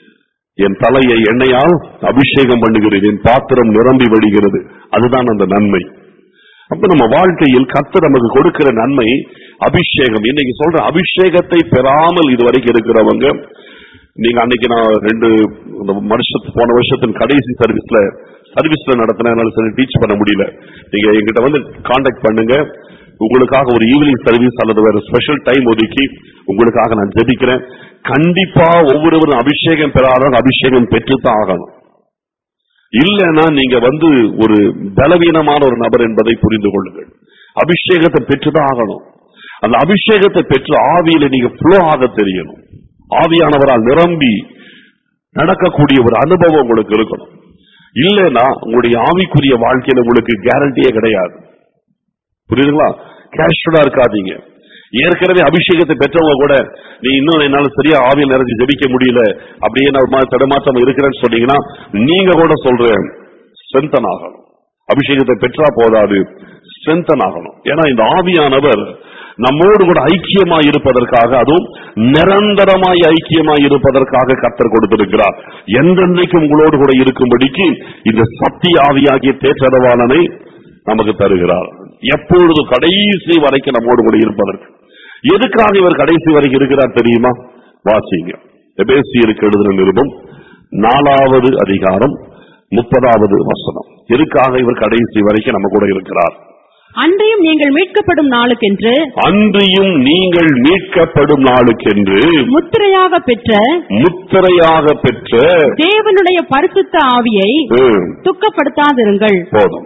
என் தலையை எண்ணெயால் அபிஷேகம் பண்ணுகிறேன் என் பாத்திரம் நிரம்பி வழிகிறது அதுதான் அந்த நன்மை அப்ப நம்ம வாழ்க்கையில் கர்த்தர் நமக்கு கொடுக்கிற நன்மை அபிஷேகம் இன்னைக்கு சொல்ற அபிஷேகத்தை பெறாமல் இதுவரைக்கும் இருக்கிறவங்க நீங்க அன்னைக்கு நான் ரெண்டு இந்த வருஷத்து போன வருஷத்தின் கடைசி சர்வீஸ்ல சர்வீஸ்ல நடத்தினால சரி டீச் பண்ண முடியல நீங்க எங்கிட்ட வந்து காண்டாக்ட் பண்ணுங்க உங்களுக்காக ஒரு ஈவினிங் சர்வீஸ் அல்லது வேற ஸ்பெஷல் டைம் ஒதுக்கி உங்களுக்காக நான் ஜெபிக்கிறேன் கண்டிப்பா ஒவ்வொருவரும் அபிஷேகம் பெறாதவங்க அபிஷேகம் பெற்றுத்தான் ஆகணும் இல்லைன்னா நீங்க வந்து ஒரு பலவீனமான ஒரு நபர் என்பதை புரிந்து கொள்ளுங்கள் அபிஷேகத்தை பெற்றுதான் ஆகணும் அந்த அபிஷேகத்தை பெற்று ஆவியில நீங்க ஃப்ளோ ஆக தெரியணும் ஆவியானவரால் நிரம்பி நடக்கக்கூடிய ஒரு அனுபவம் உங்களுக்கு இருக்கணும் இல்லைன்னா உங்களுடைய ஆவிக்குரிய வாழ்க்கையில உங்களுக்கு கேரண்டியே கிடையாது புரியுதுங்களா கேஷுவலா இருக்காதீங்க ஏற்கனவே அபிஷேகத்தை பெற்றவங்க கூட நீ இன்னும் என்னால சரியா ஆவியில் நிறைஞ்சு ஜெபிக்க முடியல அப்படியே நான் ஒரு மாதிரி தடுமாற்றம் இருக்கிறேன்னு சொன்னீங்கன்னா நீங்க கூட சொல்றேன் ஸ்ட்ரென்தன் ஆகணும் அபிஷேகத்தை பெற்றா போதாது ஸ்ட்ரென்தன் ஆகணும் ஏன்னா இந்த ஆவியானவர் நம்மோடு கூட ஐக்கியமாய் இருப்பதற்காக அதுவும் நிரந்தரமாய் ஐக்கியமாய் இருப்பதற்காக கத்தர் கொடுத்திருக்கிறார் என்றென்றைக்கும் உங்களோடு கூட இருக்கும்படிக்கு இந்த சத்திய ஆவியாகிய தேற்றரவாளனை நமக்கு தருகிறார் எப்பொழுது கடைசி வரைக்கும் நம்மோடு கூட இருப்பதற்கு எதுக்காக இவர் கடைசி வரைக்கும் இருக்கிறார் தெரியுமா வாசிங்க எபேசியருக்கு எழுதின நிருபம் நாலாவது அதிகாரம் முப்பதாவது வசனம் எதுக்காக இவர் கடைசி வரைக்கும் நம்ம கூட இருக்கிறார் அன்றையும் நீங்கள் மீட்கப்படும் நாளுக்கென்று அன்றியும் நீங்கள் மீட்கப்படும் நாளுக்கென்று முத்திரையாக பெற்ற முத்திரையாக பெற்ற தேவனுடைய பரிசுத்த ஆவியை ம், துக்கப்படுத்தாதிருங்கள் போதும்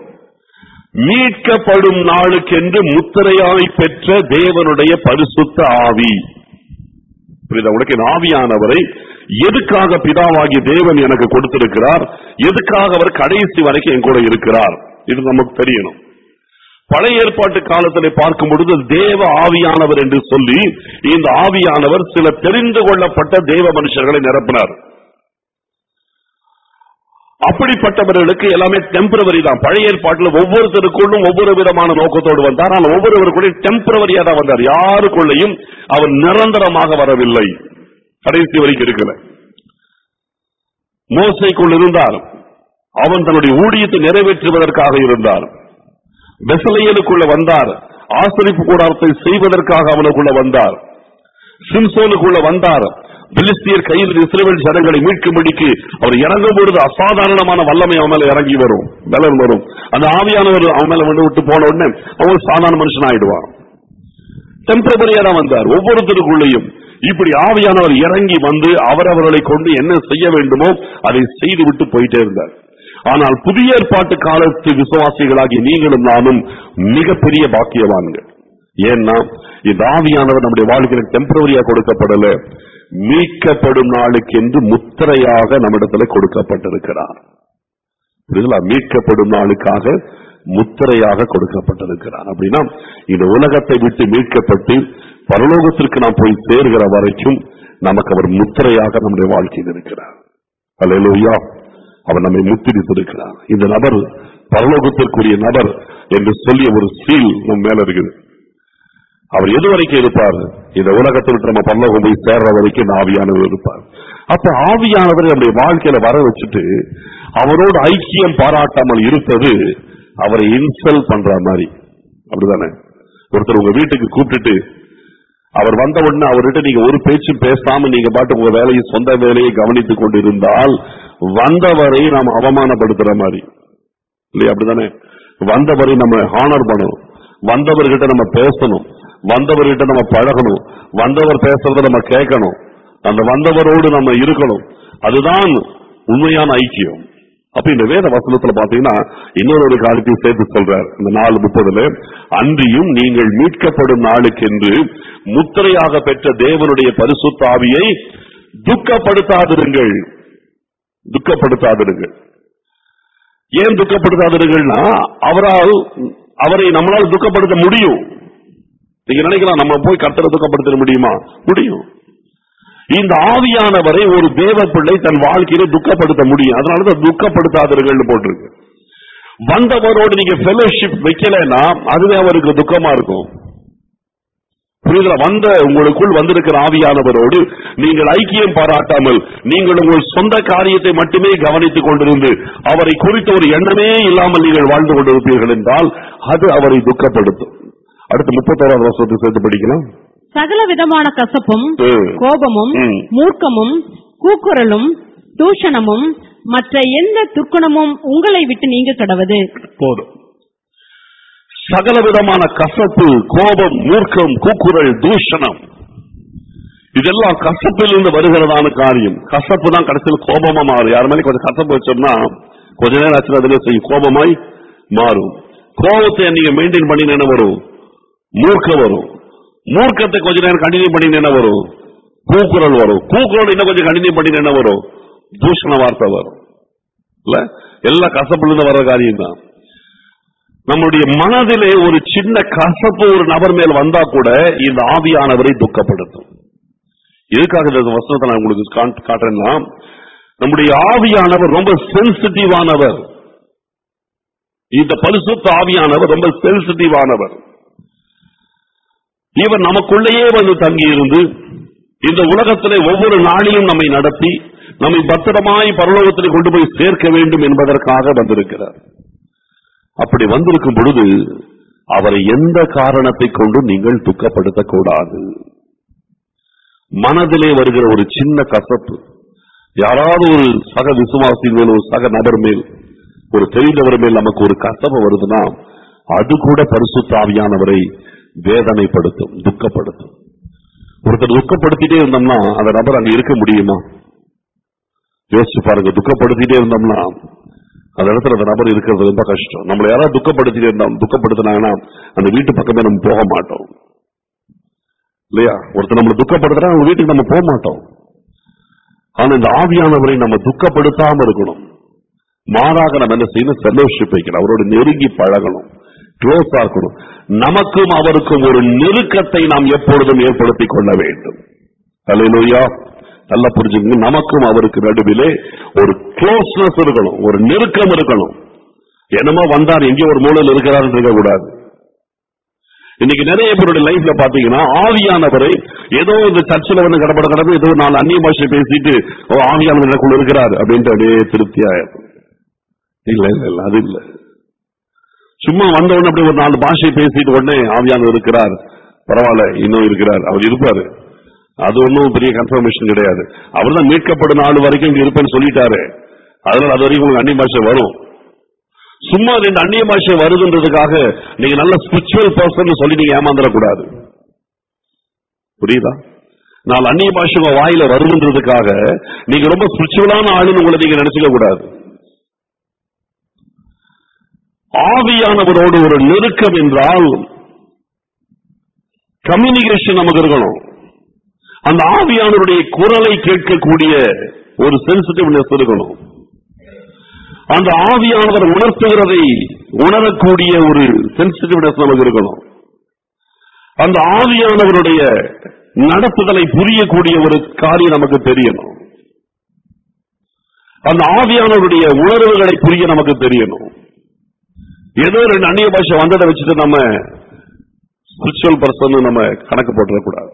மீட்கப்படும் நாளுக்கென்று முத்திரையாய் பெற்ற தேவனுடைய பரிசுத்த ஆவி புரியுதா உனக்கு இந்த ஆவியானவரை எதுக்காக பிதாவாகி தேவன் எனக்கு கொடுத்திருக்கிறார் எதுக்காக அவர் கடைசி வரைக்கும் என் கூட இருக்கிறார் இது நமக்கு தெரியணும் பழைய ஏற்பாட்டு காலத்திலே பார்க்கும் பொழுது தேவ ஆவியானவர் என்று சொல்லி இந்த ஆவியானவர் சில தெரிந்து கொள்ளப்பட்ட தேவ மனுஷர்களை நிரப்பினார் அப்படிப்பட்டவர்களுக்கு எல்லாமே டெம்பரவரி தான் பழைய ஏற்பாட்டில் ஒவ்வொருத்தருக்குள்ளும் ஒவ்வொரு விதமான நோக்கத்தோடு வந்தார் ஆனால் ஒவ்வொருவருக்குள்ளையும் டெம்பரவரியா தான் வந்தார் யாருக்குள்ளேயும் அவர் நிரந்தரமாக வரவில்லை கடைசி வரைக்கும் இருக்கல மோசைக்குள் இருந்தார் அவன் தன்னுடைய ஊழியத்தை நிறைவேற்றுவதற்காக இருந்தார் பெசலையலுக்குள்ள வந்தார் ஆசரிப்பு கூடாரத்தை செய்வதற்காக அவனுக்குள்ள வந்தார் சிம்சோனுக்குள்ள வந்தார் பெலிஸ்தியர் கையில் இஸ்ரேல் ஜனங்களை மீட்கும்படிக்கு அவர் இறங்கும் பொழுது அசாதாரணமான வல்லமை அவன் மேல இறங்கி வரும் பலன் வரும் அந்த ஆவியானவர் அவன் மேல வந்து விட்டு போன உடனே அவன் சாதாரண மனுஷன் ஆயிடுவான் டெம்பரவரியா தான் வந்தார் ஒவ்வொருத்தருக்குள்ளேயும் இப்படி ஆவியானவர் இறங்கி வந்து அவரவர்களை கொண்டு என்ன செய்ய வேண்டுமோ அதை செய்து விட்டு போயிட்டே இருந்தார் ஆனால் புதிய ஏற்பாட்டு காலத்து விசுவாசிகளாகி நீங்களும் நானும் மிகப்பெரிய பாக்கியவான்கள் ஏன்னா இந்த ஆவியானவர் நம்முடைய வாழ்க்கையில டெம்பரவரியா கொடுக்கப்படல மீட்கப்படும் நாளுக்கு என்று முத்திரையாக நம்மிடத்துல கொடுக்கப்பட்டிருக்கிறார் புரியுதுங்களா மீட்கப்படும் நாளுக்காக முத்திரையாக கொடுக்கப்பட்டிருக்கிறார் அப்படின்னா இந்த உலகத்தை விட்டு மீட்கப்பட்டு பரலோகத்திற்கு நாம் போய் சேர்கிற வரைக்கும் நமக்கு அவர் முத்திரையாக நம்முடைய வாழ்க்கையில் இருக்கிறார் அல்லேலூயா அவர் நம்மை முத்திரித்திருக்கிறார் இந்த நபர் பரலோகத்திற்குரிய நபர் என்று சொல்லிய ஒரு சீல் நம் மேல இருக்குது அவர் எது வரைக்கும் இருப்பார் இந்த உலகத்தை விட்டு நம்ம பரலோகம் போய் சேர்ற வரைக்கும் இந்த ஆவியானவர் இருப்பார் அப்ப ஆவியானவர் நம்முடைய வாழ்க்கையில வர வச்சுட்டு அவரோடு ஐக்கியம் பாராட்டாமல் இருப்பது அவரை இன்சல் பண்ற மாதிரி அப்படிதானே ஒருத்தர் உங்க வீட்டுக்கு கூப்பிட்டுட்டு அவர் வந்த உடனே அவர்கிட்ட நீங்க ஒரு பேச்சும் பேசாம நீங்க பாட்டு உங்க வேலையை சொந்த வேலையை கவனித்துக் கொண்டிருந்தால் வந்தவரை நாம் அவமானப்படுத்துற மாதிரி இல்லையா அப்படிதானே வந்தவரை நம்ம ஹானர் பண்ணணும் வந்தவர்கிட்ட நம்ம பேசணும் வந்தவர்கிட்ட நம்ம பழகணும் வந்தவர் பேசுறத நம்ம கேட்கணும் அந்த வந்தவரோடு நம்ம இருக்கணும் அதுதான் உண்மையான ஐக்கியம் அப்ப இந்த வேத வசனத்துல பாத்தீங்கன்னா இன்னொரு ஒரு காரியத்தையும் சேர்த்து சொல்றார் இந்த நாலு முப்பதுல அன்றியும் நீங்கள் மீட்கப்படும் நாளுக்கென்று முத்திரையாக பெற்ற தேவனுடைய பரிசுத்த ஆவியை துக்கப்படுத்தாதிருங்கள் துக்கப்படுத்தாதிருங்கள் ஏன் துக்கப்படுத்தாதிருங்கள்னா அவரால் அவரை நம்மளால் துக்கப்படுத்த முடியும் நீங்க நினைக்கலாம் நம்ம போய் கர்த்தரை துக்கப்படுத்த முடியுமா முடியும் இந்த ஆவியானவரை ஒரு தேவ பிள்ளை தன் வாழ்க்கையில துக்கப்படுத்த முடியும் அதனாலதான் துக்கப்படுத்தாதீர்கள் போட்டிருக்கு வந்தவரோடு நீங்க ஃபெலோஷிப் வைக்கலைன்னா அதுவே அவருக்கு துக்கமா இருக்கும் புரியுதா வந்த உங்களுக்குள் வந்திருக்கிற ஆவியானவரோடு நீங்கள் ஐக்கியம் பாராட்டாமல் நீங்கள் உங்கள் சொந்த காரியத்தை மட்டுமே கவனித்துக் கொண்டிருந்து அவரை குறித்த ஒரு எண்ணமே இல்லாமல் நீங்கள் வாழ்ந்து கொண்டிருப்பீர்கள் என்றால் அது அவரை துக்கப்படுத்தும் அடுத்து முப்பத்தோராவது வருஷத்தை சேர்த்து படிக்கலாம் சகல விதமான கசப்பும் ம். கோபமும் ம். மூர்க்கமும் கூக்குரலும் தூஷணமும் மற்ற எந்த துர்க்குணமும் உங்களை விட்டு நீங்க கடவது போதும் சகல விதமான கசப்பு கோபம் மூர்க்கம் கூக்குரல் தூஷணம் இதெல்லாம் கசப்பிலிருந்து வருகிறதான காரியம் கசப்பு தான் கடைசியில் கோபமா மாறும் யார் மேலே கொஞ்சம் கசப்பு வச்சோம்னா கொஞ்ச நேரம் ஆச்சு அதிலே செய்யும் கோபமாய் மாறும் கோபத்தை நீங்க மெயின்டைன் பண்ணி என்ன வரும் மூர்க்கம் வரும் மூர்க்கத்தை கொஞ்ச நேரம் கண்டினியூ பண்ணி என்ன வரும் கூக்குரல் வரும் கூக்குரல் இன்னும் கொஞ்சம் கண்டினியூ பண்ணி என்ன வரும் தூஷண வார்த்தை வரும் இல்ல எல்லாம் கசப்புல வர்ற காரியம் தான் நம்முடைய மனதிலே ஒரு சின்ன கசப்பு ஒரு நபர் மேல் வந்தா கூட இந்த ஆவியானவரை துக்கப்படுத்தும் எதுக்காக இந்த வசனத்தை நான் உங்களுக்கு காட்டு- காட்டுறேன்னா நம்முடைய ஆவியானவர் ரொம்ப சென்சிட்டிவானவர் இந்த பரிசுத்த ஆவியானவர் ரொம்ப சென்சிட்டிவானவர் இவர் நமக்குள்ளேயே வந்து தங்கி இருந்து இந்த உலகத்திலே ஒவ்வொரு நாளிலும் நம்மை நடத்தி நம்மை பத்திரமாய் பரலோகத்திலே கொண்டு போய் சேர்க்க வேண்டும் என்பதற்காக வந்திருக்கிறார் அப்படி வந்திருக்கும் பொழுது அவரை எந்த காரணத்தை கொண்டு நீங்கள் துக்கப்படுத்தக் கூடாது மனதிலே வருகிற ஒரு சின்ன கசப்பு யாராவது ஒரு சக விசுவாசி மேல் ஒரு சக நபர் மேல் ஒரு தெரிந்தவர் மேல் நமக்கு ஒரு கசப்பு வருதுன்னா அது கூட பரிசுத்த ஆவியானவரை வேதனைப்படுத்தும் துக்கப்படுத்தும் ஒருத்தர் துக்கப்படுத்திட்டே இருந்தோம்னா அந்த நபர் அங்க இருக்க முடியுமா யோசிச்சு பாருங்க துக்கப்படுத்திட்டே இருந்தோம்னா அந்த இடத்துல அந்த நபர் இருக்கிறது ரொம்ப கஷ்டம் நம்மளை யாராவது துக்கப்படுத்திட்டே இருந்தோம் துக்கப்படுத்தினாங்கன்னா அந்த வீட்டு பக்கமே நம்ம போக மாட்டோம் இல்லையா ஒருத்தர் நம்மளை துக்கப்படுத்துறா அவங்க வீட்டுக்கு நம்ம போக மாட்டோம் ஆனா இந்த ஆவியானவரை நம்ம துக்கப்படுத்தாம இருக்கணும் மாறாக நம்ம என்ன செய்யணும் ஃபெலோஷிப் வைக்கணும் அவரோட நெருங்கி பழகணும் க்ளோஸா இருக்கணும் நமக்கும் அவருக்கும் ஒரு நெருக்கத்தை நாம் எப்பொழுதும் ஏற்படுத்திக் கொள்ள வேண்டும் அல்லேலூயா நல்லா புரிஞ்சுங்க நமக்கும் அவருக்கு நடுவிலே ஒரு க்ளோஸ்னஸ் இருக்கணும் ஒரு நெருக்கம் இருக்கணும் என்னமோ வந்தார் எங்கேயோ ஒரு மூலையில் இருக்கிறார் இருக்க கூடாது இன்னைக்கு நிறைய பேருடைய லைஃப்ல பாத்தீங்கன்னா ஆவியானவரை ஏதோ இந்த சர்ச்சில் வந்து கடப்பட கடந்து ஏதோ நாலு அந்நிய பாஷை பேசிட்டு ஓ ஆவியானவர் எனக்குள்ள இருக்கிறார் அப்படின்ட்டு அப்படியே திருப்தி ஆயிடும் இல்ல இல்ல இல்ல அது இல்ல சும்மா வந்த உடனே அப்படி ஒரு நாலு பாஷை பேசிட்டு உடனே ஆவியானவர் இருக்கிறார் பரவாயில்ல இன்னும் இருக்கிறார் அவர் இருப்பாரு அது ஒன்றும் பெரிய கன்ஃபர்மேஷன் கிடையாது அவர் தான் மீட்கப்படும் நாள் வரைக்கும் இங்க இருப்பேன்னு சொல்லிட்டாரு அதனால அது வரைக்கும் உங்களுக்கு அந்நிய பாஷை வரும் சும்மா ரெண்டு அந்நிய பாஷை வருதுன்றதுக்காக நீங்க நல்ல ஸ்பிரிச்சுவல் பர்சன் சொல்லி நீங்க ஏமாந்துடக்கூடாது புரியுதா நாலு அந்நிய பாஷை உங்க வாயில வருதுன்றதுக்காக நீங்க ரொம்ப ஸ்பிரிச்சுவலான ஆளுன்னு உங்களை நீங்க நினைச்சுக்க கூடாது ஆவியானவரோடு ஒரு நெருக்கம் என்றால் கம்யூனிகேஷன் நமக்கு இருக்கணும் அந்த ஆவியானவருடைய குரலை கேட்கக்கூடிய ஒரு சென்சிட்டிவ்னஸ் இருக்கணும் அந்த ஆவியானவர் உணர்த்துகிறதை உணரக்கூடிய ஒரு சென்சிட்டிவ்னஸ் நமக்கு இருக்கணும் அந்த ஆவியானவருடைய நடத்துதலை புரியக்கூடிய ஒரு காரியம் நமக்கு தெரியணும் அந்த ஆவியானவருடைய உணர்வுகளை புரிய நமக்கு தெரியணும் ஏதோ ரெண்டு அந்நிய பாஷை வந்ததை வச்சுட்டு நம்ம ஸ்பிரிச்சுவல் பர்சன் நம்ம கணக்கு போட்டுறக்கூடாது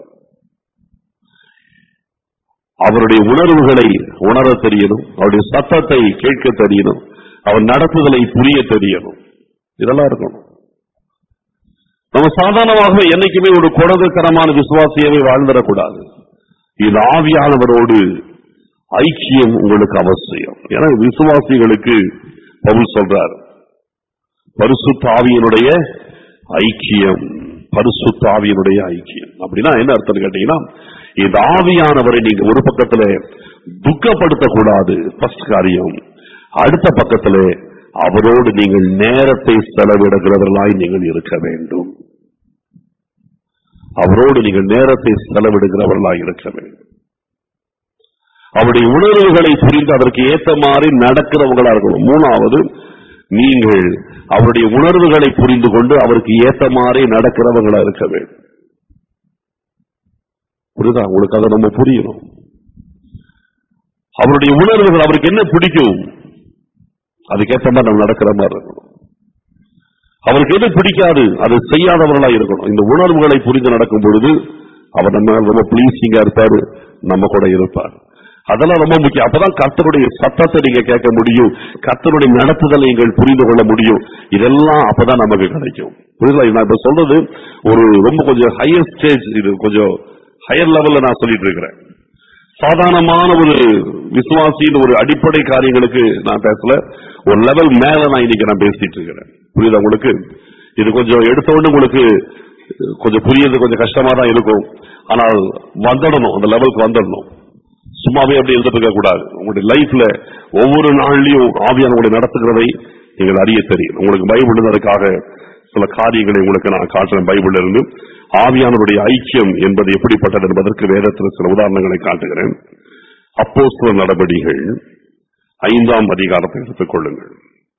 அவருடைய உணர்வுகளை உணர தெரியணும் அவருடைய சத்தத்தை கேட்க தெரியணும் அவர் நடத்துதலை புரிய தெரியணும் இதெல்லாம் இருக்கணும் நம்ம சாதாரணமாக என்னைக்குமே ஒரு குடதுக்கரமான விசுவாசியவே வாழ்ந்துடக்கூடாது இது ஆவியானவரோடு ஐக்கியம் உங்களுக்கு அவசியம் ஏன்னா விசுவாசிகளுக்கு பவுல் சொல்றார் பரிசுத்த ஆவியனுடைய ஐக்கியம் பரிசுத்த ஆவியினுடைய ஐக்கியம் அப்படின்னா என்ன அர்த்தம் கேட்டீங்கன்னா இந்த ஆவியானவரை நீங்க ஒரு பக்கத்துல துக்கப்படுத்தக்கூடாது ஃபர்ஸ்ட் காரியம் அடுத்த பக்கத்துல அவரோடு நீங்கள் நேரத்தை செலவிடுகிறவர்களாய் நீங்கள் இருக்க வேண்டும் அவரோடு நீங்கள் நேரத்தை செலவிடுகிறவர்களாய் இருக்க வேண்டும் அவருடைய உணர்வுகளை புரிந்து அதற்கு ஏத்த மாதிரி நடக்கிறவங்களா இருக்கணும் மூணாவது நீங்கள் அவருடைய உணர்வுகளை புரிந்து கொண்டு அவருக்கு ஏத்த மாதிரி நடக்கிறவங்களா இருக்க வேண்டும் புரியுதா உங்களுக்கு அதை நம்ம புரியணும் அவருடைய உணர்வுகள் அவருக்கு என்ன பிடிக்கும் அதுக்கேற்ற மாதிரி நம்ம நடக்கிற மாதிரி இருக்கணும் அவருக்கு எது பிடிக்காது அது செய்யாதவர்களா இருக்கணும் இந்த உணர்வுகளை புரிந்து நடக்கும் பொழுது அவர் நம்ம ரொம்ப பிளீசிங்கா இருப்பாரு நம்ம கூட இருப்பார் அதெல்லாம் ரொம்ப முக்கியம் அப்பதான் கர்த்தருடைய சத்தத்தை நீங்க கேட்க முடியும் கர்த்தருடைய நடத்துதலை நீங்கள் புரிந்து கொள்ள முடியும் இதெல்லாம் அப்பதான் நமக்கு கிடைக்கும் புரியுதா நான் இப்ப சொல்றது ஒரு ரொம்ப கொஞ்சம் ஹையர் ஸ்டேஜ் இது கொஞ்சம் ஹையர் லெவல்ல நான் சொல்லிட்டு இருக்கிறேன் சாதாரணமான ஒரு விசுவாசியின் ஒரு அடிப்படை காரியங்களுக்கு நான் பேசல ஒரு லெவல் மேல நான் இன்னைக்கு நான் பேசிட்டு இருக்கிறேன் புரியுதா உங்களுக்கு இது கொஞ்சம் எடுத்த உடனே உங்களுக்கு கொஞ்சம் புரியறது கொஞ்சம் கஷ்டமா தான் இருக்கும் ஆனால் வந்துடணும் அந்த லெவலுக்கு வந்துடணும் சும்மாவே அப்படி இருந்துட்டு இருக்க கூடாது உங்களுடைய லைஃப்ல ஒவ்வொரு நாள்லயும் ஆவியானவங்களை நடத்துகிறதை நீங்கள் அறிய தெரியும் உங்களுக்கு பைபிள் அதற்காக சில காரியங்களை உங்களுக்கு நான் காட்டுறேன் பைபிள்ல இருந்து ஆவியானவருடைய ஐக்கியம் என்பது எப்படிப்பட்டது என்பதற்கு வேதத்தில் சில உதாரணங்களை காட்டுகிறேன் அப்போஸ்தல நடபடிகள் ஐந்தாம் அதிகாரத்தை எடுத்துக் கொள்ளுங்கள்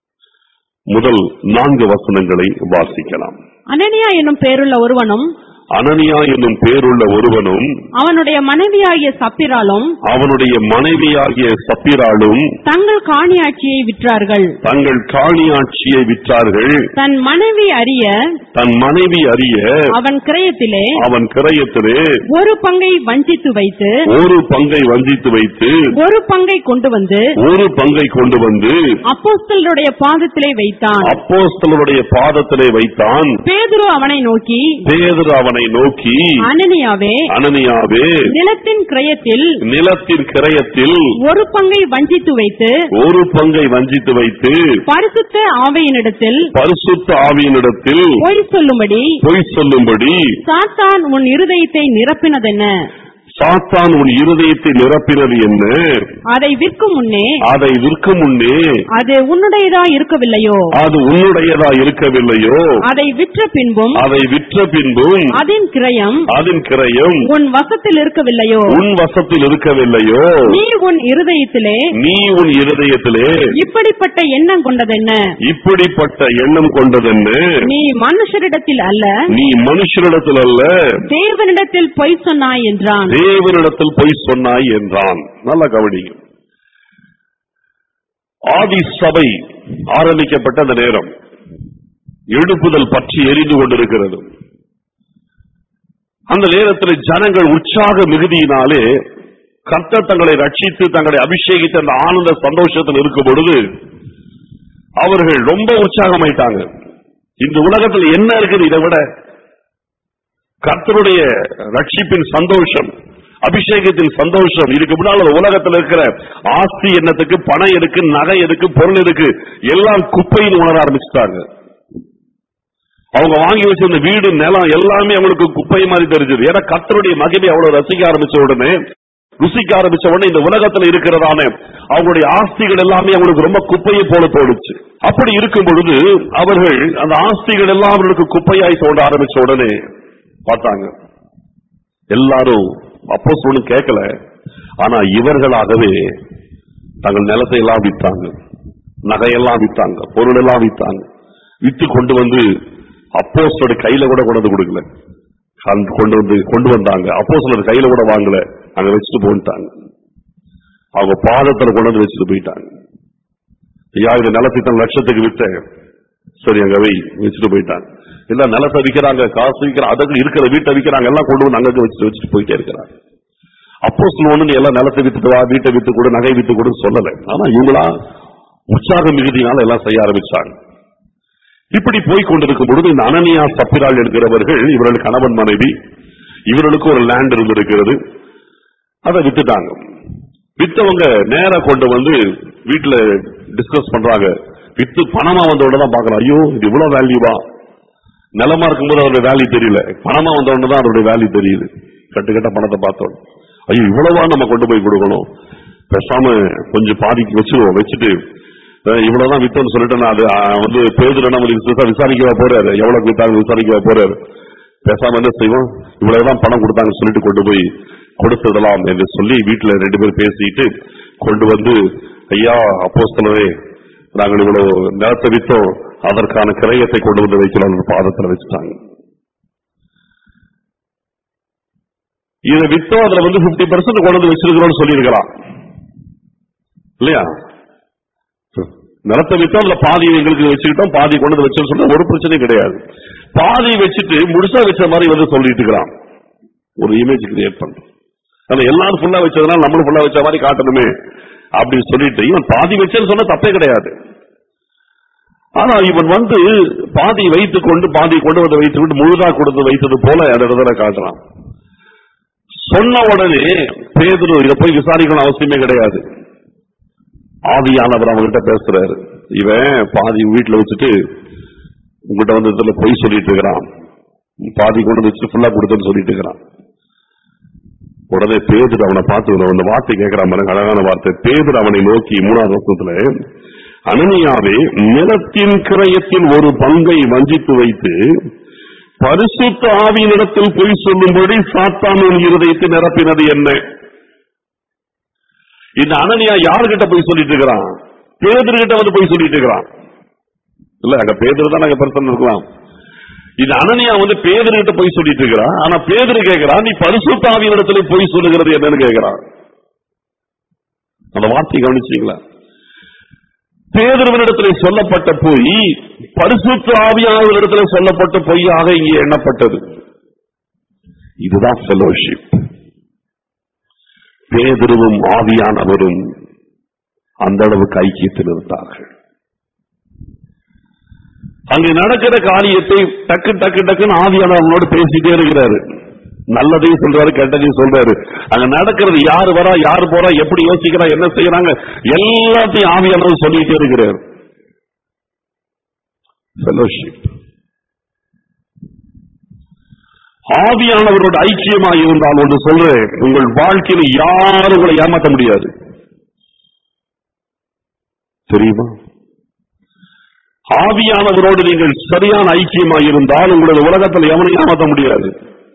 முதல் நான்கு வசனங்களை வாசிக்கலாம் அனனியா என்னும் பேருள்ள ஒருவனும் அனனியா என்னும் பேருள்ள ஒருவனும் அவனுடைய மனைவியாகிய சப்பிராலும் அவனுடைய மனைவியாகிய சப்பிராலும் தங்கள் காணியாட்சியை விற்றார்கள் தங்கள் காணியாட்சியை விற்றார்கள் தன் மனைவி அறிய தன் மனைவி அறிய அவன் கிரயத்திலே அவன் கிரயத்திலே ஒரு பங்கை வஞ்சித்து வைத்து ஒரு பங்கை வஞ்சித்து வைத்து ஒரு பங்கை கொண்டு வந்து ஒரு பங்கை கொண்டு வந்து அப்போஸ்தலருடைய பாதத்திலே வைத்தான் அப்போஸ்தலருடைய பாதத்திலே வைத்தான் பேதுரு அவனை நோக்கி பேதர் அவனை நோக்கி அனனியாவே அனனியாவே நிலத்தின் கிரயத்தில் நிலத்தின் கிரயத்தில் ஒரு பங்கை வஞ்சித்து வைத்து ஒரு பங்கை வஞ்சித்து வைத்து பரிசுத்த ஆவையினிடத்தில் பரிசுத்த ஆவியினிடத்தில் பொய் சொல்லும்படி பொய் சொல்லும்படி சாத்தான் உன் இருதயத்தை நிரப்பினதென்ன சாத்தான் உன் இருதயத்தை நிரப்பினது என்ன அதை விற்கும் முன்னே அதை விற்கும் முன்னே அது உன்னுடையதா இருக்கவில்லையோ அது உன்னுடையதா இருக்கவில்லையோ அதை விற்ற பின்பும் அதை விற்ற பின்பும் அதன் கிரயம் அதன் கிரயம் உன் வசத்தில் இருக்கவில்லையோ உன் வசத்தில் இருக்கவில்லையோ நீ உன் இருதயத்திலே நீ உன் இருதயத்திலே இப்படிப்பட்ட எண்ணம் கொண்டதென்ன இப்படிப்பட்ட எண்ணம் கொண்டதென்ன நீ மனுஷரிடத்தில் அல்ல நீ மனுஷரிடத்தில் அல்ல தேவனிடத்தில் பொய் சொன்னாய் என்றான் தேவனிடத்தில் பொய் சொன்னாய் என்றான் நல்ல கவனிங்க ஆதி சபை ஆரம்பிக்கப்பட்ட அந்த நேரம் எழுப்புதல் பற்றி எரிந்து கொண்டிருக்கிறது அந்த நேரத்தில் ஜனங்கள் உற்சாக மிகுதியினாலே கர்த்தர் தங்களை ரட்சித்து தங்களை அபிஷேகித்து அந்த ஆனந்த சந்தோஷத்தில் இருக்கும் பொழுது அவர்கள் ரொம்ப உற்சாகமாயிட்டாங்க இந்த உலகத்தில் என்ன இருக்குது இதை விட கர்த்தருடைய ரட்சிப்பின் சந்தோஷம் அபிஷேகத்தின் சந்தோஷம் இதுக்கு முன்னால் ஒரு உலகத்தில் இருக்கிற ஆஸ்தி எண்ணத்துக்கு பணம் எதுக்கு நகை எதுக்கு பொருள் எதுக்கு எல்லாம் குப்பைன்னு உணர ஆரம்பிச்சுட்டாங்க அவங்க வாங்கி வச்சிருந்த வீடு நிலம் எல்லாமே அவங்களுக்கு குப்பை மாதிரி தெரிஞ்சது ஏன்னா கர்த்தருடைய மகிமை அவ்வளவு ரசிக்க ஆரம்பிச்ச உடனே ருசிக்க ஆரம்பிச்ச உடனே இந்த உலகத்துல இருக்கிறதான அவங்களுடைய ஆஸ்திகள் எல்லாமே அவங்களுக்கு ரொம்ப குப்பையை போல தோணுச்சு அப்படி இருக்கும் பொழுது அவர்கள் அந்த ஆஸ்திகள் எல்லாம் அவர்களுக்கு குப்பையாய் தோண்ட ஆரம்பிச்ச உடனே பார்த்தாங்க எல்லாரும் அப்போ சொல்லு கேட்கல ஆனா இவர்களாகவே தங்கள் நிலத்தை எல்லாம் வித்தாங்க நகையெல்லாம் வித்தாங்க பொருள் எல்லாம் வித்தாங்க வித்து கொண்டு வந்து அப்போஸ்தலோட கையில கூட கொண்டு வந்து கொடுக்கல கண்- கொண்டு வந்து கொண்டு வந்தாங்க அப்போஸ்தலர் கையில கூட வாங்கல அங்க வச்சுட்டு போயிட்டாங்க அவங்க பாதத்துல கொண்டு வந்து வச்சுட்டு போயிட்டாங்க ஐயா இந்த நிலத்தை இத்தனை லட்சத்துக்கு வித்தேன் சரி அங்க வை வச்சுட்டு போயிட்டாங்க இல்ல நிலத்தை விக்கிறாங்க காசு விக்கிறாங்க அதுக்கு இருக்கிற வீட்டை விக்கிறாங்க எல்லாம் கொண்டு வந்து அங்க வச்சுட்டு வச்சுட்டு போயிட்டே இருக்கிறாங்க அப்போ ஒண்ணு நீ எல்லாம் நிலத்தை வித்துட்டு வா வீட்டை வித்து கொடு நகை வித்து கொடுன்னு சொல்லல ஆனா இவங்களா உற்சாக மிகுதினால எல்லாம் செய்ய ஆரம்பிச்சாங்க இப்படி போய் கொண்டிருக்கும் பொழுது இந்த அனனியா சப்பிரால் எடுக்கிறவர்கள் இவர்கள் கணவன் மனைவி இவர்களுக்கு ஒரு லேண்ட் இருந்திருக்கிறது அதை வித்துட்டாங்க வித்தவங்க நேரா கொண்டு வந்து வீட்டுல டிஸ்கஸ் பண்றாங்க வித்து பணமா வந்த உடனே தான் பாக்குறோம் ஐயோ இது இவ்வளவு வேல்யூவா நிலமா இருக்கும்போது அதோட வேல்யூ தெரியல பணமா வந்த உடனே தான் அதோட வேல்யூ தெரியுது கட்டு கட்ட பணத்தை பார்த்தோம் ஐயோ இவ்வளவா நம்ம கொண்டு போய் கொடுக்கணும் பேசாம கொஞ்சம் பாதிக்கு வச்சுருவோம் வச்சுட்டு அஹ், இவ்வளவுதான் வித்தோன்னு சொல்லிட்டு நான் அது அஹ், வந்து பேதுல நம்ம விசா- விசாரிக்கவா போறாரு எவ்வளவு வித்தாங்க விசாரிக்கவா போறாரு பேசாம என்ன செய்வோம் இவ்வளவுதான் பணம் கொடுத்தாங்கன்னு சொல்லிட்டு கொண்டு போய் கொடுத்துடலாம் என்று சொல்லி வீட்டுல ரெண்டு பேரும் பேசிட்டு கொண்டு வந்து ஐயா அப்போஸ்தலரே நாங்கள் இவ்வளவு நிலத்தை வித்தோம் அதற்கான கிரயத்தை கொண்டு வந்து வைக்கலாம் பாதத்துல வச்சுட்டாங்க இதை வித்தோம் அதுல வந்து 50% பர்சன்ட் கொண்டு வந்து வச்சிருக்கிறோம்னு சொல்லியிருக்கலாம் இல்லையா நிலத்தை வித்தோம் அதுல பாதி எங்களுக்கு வச்சுக்கிட்டோம் பாதி கொண்டு வந்து வச்சோம்னு சொன்னா ஒரு பிரச்சனையும் கிடையாது பாதி வச்சுட்டு முழுசா வச்ச மாதிரி வந்து சொல்லிட்டு இருக்கிறான் ஒரு இமேஜ் கிரியேட் பண்றோம் ஆனா எல்லாரும் ஃபுல்லா வச்சதுனால நம்மளும் ஃபுல்லா வச்ச மாதிரி காட்டணுமே அப்படின்னு சொல்லிட்டு இவன் பாதி வச்சேன்னு சொன்னா தப்பே கிடையாது ஆனா இவன் வந்து பாதி வைத்துக் கொண்டு பாதி கொண்டு வந்து வைத்துக் கொண்டு முழுதா கொடுத்து வைத்தது போல அந்த இடத்துல காட்டுறான் சொன்ன உடனே பேதுரு இதை போய் விசாரிக்கணும் அவசியமே கிடையாது ஆவியானவர் அவங்ககிட்ட பேசுறாரு இவன் பாதி வீட்டுல வச்சுட்டு உங்ககிட்ட வந்து இதுல பொய் சொல்லிட்டு இருக்கிறான் பாதி கொண்டு வந்து வச்சுட்டு ஃபுல்லா கொடுத்தேன்னு சொல்லிட்டு இருக்கிறான் உடனே பேதுரு அவனை பார்த்து அந்த வார்த்தை கேட்கிறான் பாருங்க அழகான வார்த்தை பேதுரு அவனை நோக்கி மூணாவது வருஷத்துல அனனியாவே நிலத்தின் கிரயத்தின் ஒரு பங்கை வஞ்சித்து வைத்து பரிசுத்த ஆவியினிடத்தில் பொய் சொல்லும்படி சாத்தானின் இருதயத்தை நிரப்பினது என்ன இந்த அனனியா யாருகிட்ட போய் சொல்லிட்டு இருக்கிறான் பேதர்கிட்ட வந்து போய் சொல்லிட்டு இருக்கிறான் இல்ல அங்க பேதர் தான் அங்க பர்சன் இருக்கலாம் இது அனனியா வந்து பேதர்கிட்ட போய் சொல்லிட்டு இருக்கிறான் ஆனா பேதர் கேட்கிறான் நீ பரிசுத்த ஆவியினிடத்துல போய் சொல்லுகிறது என்னன்னு கேட்கிறான் அந்த வார்த்தையை கவனிச்சீங்களா பேதர்வனிடத்தில் சொல்லப்பட்ட பொய் பரிசுத்த ஆவியானவரிடத்தில் சொல்லப்பட்ட பொய்யாக இங்கே எண்ணப்பட்டது இதுதான் ஃபெலோஷிப் பேதருவும் ஆவியானவரும் அந்த அளவுக்கு ஐக்கியத்தில் இருந்தார்கள் அங்கே நடக்கிற காரியத்தை டக்கு டக்கு டக்குன்னு ஆவியானவர்களோடு பேசிட்டே இருக்கிறாரு நல்லதையும் சொல்றாரு கெட்டதையும் சொல்றாரு அங்க நடக்கிறது யாரு வரா யாரு போறா எப்படி யோசிக்கிறா என்ன செய்யறாங்க எல்லாத்தையும் ஆவியானவர் சொல்லிட்டே இருக்கிறார் ஃபெலோஷிப் ஆவியானவரோட ஐக்கியமா இருந்தால் ஒன்று சொல்றேன் உங்கள் வாழ்க்கையில யாரும் உங்களை ஏமாற்ற முடியாது தெரியுமா ஆவியானவரோடு நீங்கள் சரியான ஐக்கியமா இருந்தால் உங்களோட உலகத்தில் எவனையும் ஏமாற்ற முடியாது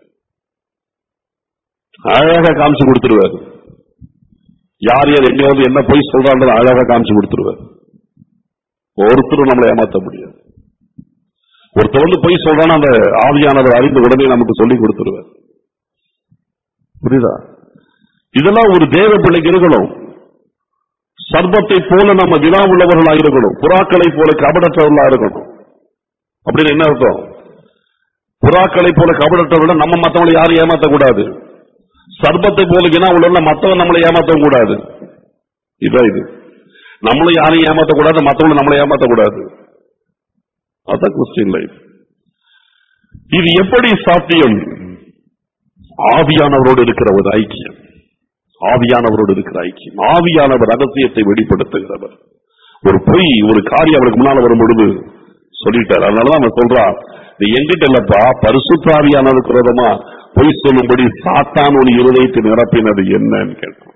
அழகா காமிச்சு கொடுத்துருவாரு யார் யார் எங்கேயாவது என்ன போய் சொல்றான்றது அழகா காமிச்சு கொடுத்துருவார் ஒருத்தரும் நம்மளை ஏமாற்ற முடியாது ஒருத்தர் வந்து போய் சொல்றான்னா அந்த ஆவியானவர் அறிந்த உடனே நமக்கு சொல்லி கொடுத்துருவார் புரியுதா இதெல்லாம் ஒரு தேவ பிள்ளைக்கு இருக்கணும் சர்பத்தை போல நம்ம வினா உள்ளவர்களா இருக்கணும் புறாக்களை போல கபடற்றவர்களா இருக்கணும் அப்படின்னு என்ன அர்த்தம் புறாக்களை போல கபடற்றவர்கள் நம்ம மத்தவங்களை யாரும் ஏமாத்தக்கூடாது சர்பத்தை போல வினா உள்ள மத்தவன் நம்மளை ஏமாத்தவும் கூடாது இதான் இது நம்மளும் யாரையும் ஏமாத்தக்கூடாது மத்தவங்களும் நம்மளை ஏமாத்தக்கூடாது அதான் கிறிஸ்டின் லைஃப் இது எப்படி சாத்தியம் ஆவியானவரோடு இருக்கிற ஒரு ஐக்கியம் ஆவியானவரோடு இருக்கிற ஐக்கியம் ஆவியானவர் ரகசியத்தை வெளிப்படுத்துகிறவர் ஒரு பொய் ஒரு காரியம் அவருக்கு முன்னால வரும் பொழுது சொல்லிட்டார் அதனாலதான் அவன் சொல்றான் நீ எங்கிட்ட இல்லப்பா பரிசுத்தாவியானதுக்கு விரோதமா பொய் சொல்லும்படி சாத்தான் ஒரு இருதயத்தை நிரப்பினது என்னன்னு கேட்டான்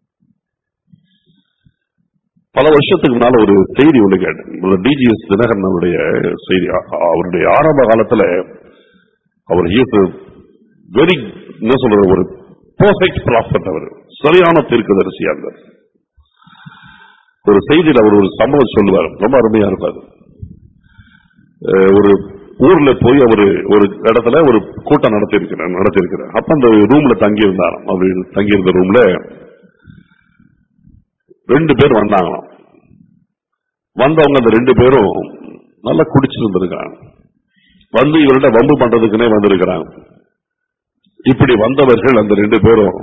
பல வருஷத்துக்கு முன்னால ஒரு செய்தி ஒண்ணு கேட்டேன் ஒரு டிஜிஎஸ் தினகரன் அவருடைய செய்தி அ- அவருடைய ஆரம்ப காலத்துல அவர் வெரி என்ன சொல்றது ஒரு பெர்ஃபெக்ட் ப்ராஃபட் அவர் சரியான தீர்க்கதரிசி அந்த ஒரு செய்தியில் அவர் ஒரு சம்பவம் சொல்லுவார் ரொம்ப அருமையா இருப்பார் அஹ் ஒரு ஊர்ல போய் அவர் ஒரு இடத்துல ஒரு கூட்டம் நடத்தியிருக்கிறார் நடத்தியிருக்கிறார் அப்ப அந்த ரூம்ல தங்கி இருந்தாராம் அவர் தங்கி இருந்த ரூம்ல ரெண்டு பேர் வந்தாங்களாம் வந்தவங்க அந்த ரெண்டு பேரும் நல்லா குடிச்சிருந்திருக்காங்க வந்து இவர்கிட்ட வம்பு பண்றதுக்குன்னே வந்திருக்கிறாங்க இப்படி வந்தவர்கள் அந்த ரெண்டு பேரும்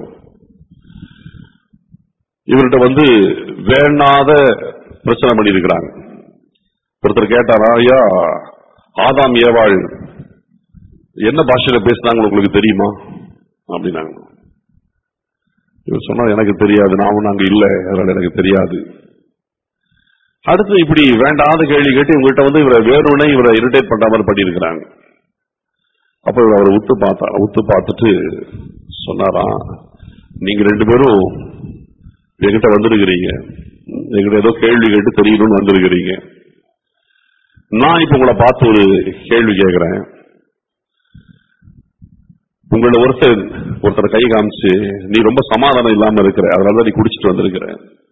இவர்கிட்ட வந்து வேண்டாத பிரச்சனை பண்ணியிருக்கிறாங்க ஒருத்தர் கேட்டாரா ஐயா ஆதாம் ஏவாள் என்ன பாஷையில பேசினாங்க உங்களுக்கு தெரியுமா அப்படின்னாங்க இவர் சொன்னா எனக்கு தெரியாது நாமும் நாங்க இல்ல அதனால எனக்கு தெரியாது அடுத்து இப்படி வேண்டாத கேள்வி கேட்டு இவங்ககிட்ட வந்து இவரை வேணும்னே இவரை இரிட்டேட் பண்ற மாதிரி பண்ணியிருக்கிறாங்க அப்ப அவரை உத்து பார்த்தா உத்து பார்த்துட்டு சொன்னாராம் நீங்க ரெண்டு பேரும் என்கிட்ட வந்திருக்கிறீங்க என்கிட்ட ஏதோ கேள்வி கேட்டு தெரியணும்னு வந்திருக்கிறீங்க நான் இப்ப உங்களை பார்த்து ஒரு கேள்வி கேட்கிறேன் உங்களோட ஒருத்தர் ஒருத்தர் கை காமிச்சு நீ ரொம்ப சமாதானம் இல்லாம இருக்கிற அதனால நீ குடிச்சிட்டு வந்திருக்கிற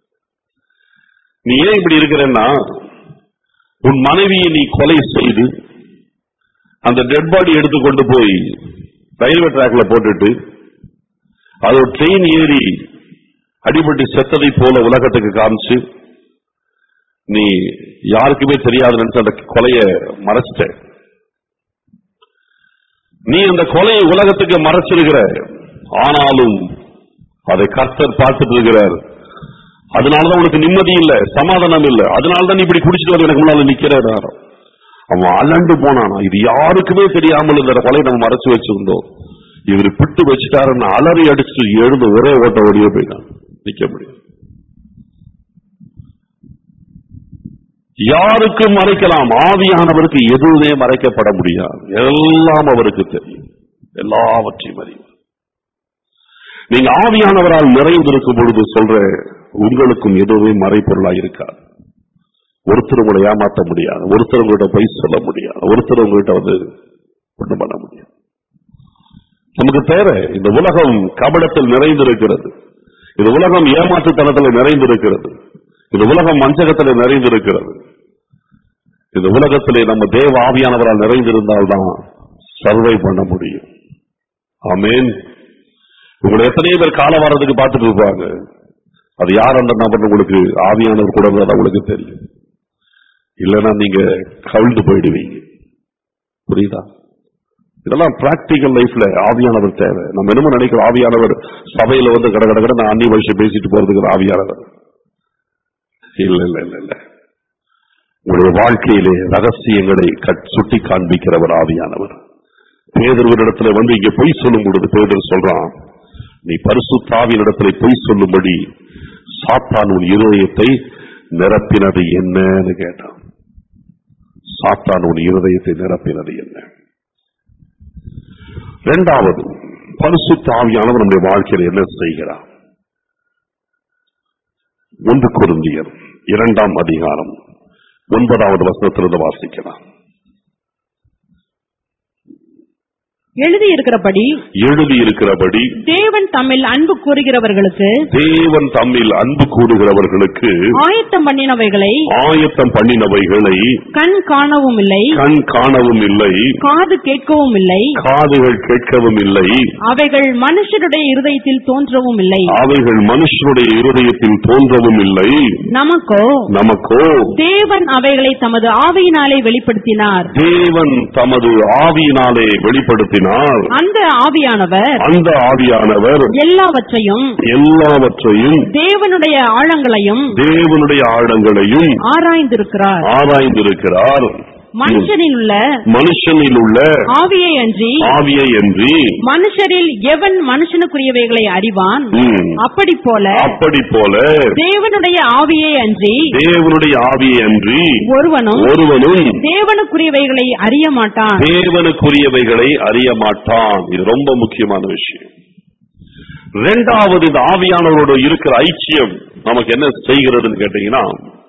நீ ஏன் இப்படி இருக்கிறன்னா உன் மனைவியை நீ கொலை செய்து அந்த டெட் பாடி எடுத்து கொண்டு போய் ரயில்வே டிராக்ல போட்டுட்டு அது ஒரு ட்ரெயின் ஏறி அடிபட்டு செத்ததை போல உலகத்துக்கு காமிச்சு நீ யாருக்குமே தெரியாது நினைச்சு அந்த கொலைய மறைச்சிட்ட நீ அந்த கொலையை உலகத்துக்கு மறைச்சிருக்கிற ஆனாலும் அதை கர்த்தர் பார்த்துட்டு இருக்கிறார் அதனாலதான் உனக்கு நிம்மதி இல்ல சமாதானம் இல்ல அதனாலதான் நீ இப்படி குடிச்சிட்டு வந்து எனக்கு முன்னால நிக்கிறார் அவன் அலண்டு போனானா இது யாருக்குமே தெரியாமல் இந்த கொலை நம்ம மறைச்சு வச்சிருந்தோம் இவர் பிட்டு வச்சுட்டாருன்னு அலறி அடிச்சு எழுந்து ஒரே ஓட்ட ஓடியே போயிட்டான் நிக்க முடியும் யாருக்கு மறைக்கலாம் ஆவியானவருக்கு எதுவுமே மறைக்கப்பட முடியாது எல்லாம் அவருக்கு தெரியும் எல்லாவற்றையும் அறியும் நீங்க ஆவியானவரால் நிறைந்திருக்கும் பொழுது சொல்ற உங்களுக்கும் எதுவுமே மறைப்பொருளா இருக்காது ஒருத்தர் உங்களை ஏமாற்ற முடியாது ஒருத்தர் உங்கள்கிட்ட போய் சொல்ல முடியாது ஒருத்தர் உங்கள்கிட்ட வந்து ஒண்ணும் பண்ண முடியாது நமக்கு தேவை இந்த உலகம் கபடத்தில் நிறைந்திருக்கிறது இந்த உலகம் ஏமாற்றுத்தனத்தில் நிறைந்திருக்கிறது இந்த உலகம் வஞ்சகத்தில் நிறைந்திருக்கிறது இந்த உலகத்திலே நம்ம தேவ ஆவியானவரால் நிறைந்திருந்தால்தான் சர்வை பண்ண முடியும் ஆமேன் உங்களை எத்தனை பேர் காலம் வர்றதுக்கு பார்த்துட்டு இருப்பாங்க அது யார் அந்த நபர் உங்களுக்கு ஆவியானவர் கூட இருந்தா உங்களுக்கு தெரியும் இல்லைன்னா நீங்க கவிழ்ந்து போயிடுவீங்க புரியுதா இதெல்லாம் பிராக்டிக்கல் லைஃப்ல ஆவியானவர் தேவை நம்ம என்னமோ நினைக்கிறோம் ஆவியானவர் சபையில வந்து கட கட கட நான் அன்னி வருஷம் பேசிட்டு போறதுக்கு ஆவியானவர் இல்ல இல்ல இல்ல இல்ல உங்களுடைய வாழ்க்கையிலே ரகசியங்களை சுட்டி காண்பிக்கிறவர் ஆவியானவர் பேதர்வரிடத்துல வந்து இங்க பொய் சொல்லும் பொழுது பேதர் சொல்றான் நீ பரிசுத்தாவினிடத்துல பொய் சொல்லும்படி சாத்தான் உன் இருதயத்தை நிரப்பினது என்னன்னு கேட்டான் சாத்தான் உன் இருதயத்தை நிரப்பினது என்ன இரண்டாவது பரிசுத்த ஆவியானவர் நம்முடைய வாழ்க்கையில் என்ன செய்கிறார் ஒன்று குருந்தியர் இரண்டாம் அதிகாரம் ஒன்பதாவது வசனத்திலிருந்து வாசிக்கலாம் எழுதியிருக்கிறபடி எழுதியிருக்கிறபடி தேவன் தம்மில் அன்பு கூறுகிறவர்களுக்கு தேவன் தம்மில் அன்பு கூறுகிறவர்களுக்கு ஆயத்தம் பண்ணினவைகளை ஆயத்தம் பண்ணினவைகளை கண் காணவும் இல்லை கண் காணவும் இல்லை காது கேட்கவும் இல்லை காதுகள் கேட்கவும் இல்லை அவைகள் மனுஷருடைய இருதயத்தில் தோன்றவும் இல்லை அவைகள் மனுஷனுடைய இருதயத்தில் தோன்றவும் இல்லை நமக்கோ நமக்கோ தேவன் அவைகளை தமது ஆவியினாலே வெளிப்படுத்தினார் தேவன் தமது ஆவியினாலே வெளிப்படுத்தினார் அந்த ஆவியானவர் அந்த ஆவியானவர் எல்லாவற்றையும் எல்லாவற்றையும் தேவனுடைய ஆழங்களையும் தேவனுடைய ஆழங்களையும் ஆராய்ந்திருக்கிறார் ஆராய்ந்திருக்கிறார் மனுஷனில் உள்ள மனுஷனில் உள்ள ஆவியை அன்றி ஆவியை என்று மனுஷரில் எவன் மனுஷனுக்குரியவைகளை அறிவான் ம், அப்படி போல அப்படி போல தேவனுடைய ஆவியை அன்றி தேவனுடைய ஆவியை அன்றி ஒருவனும் ஒருவனும் தேவனுக்குரியவைகளை அறிய மாட்டான் தேவனுக்குரியவைகளை அறிய மாட்டான் இது ரொம்ப முக்கியமான விஷயம் இரண்டாவது இந்த ஆவியானவரோட இருக்கிற ஐக்கியம் நமக்கு என்ன செய்கிறதுன்னு கேட்டீங்கன்னா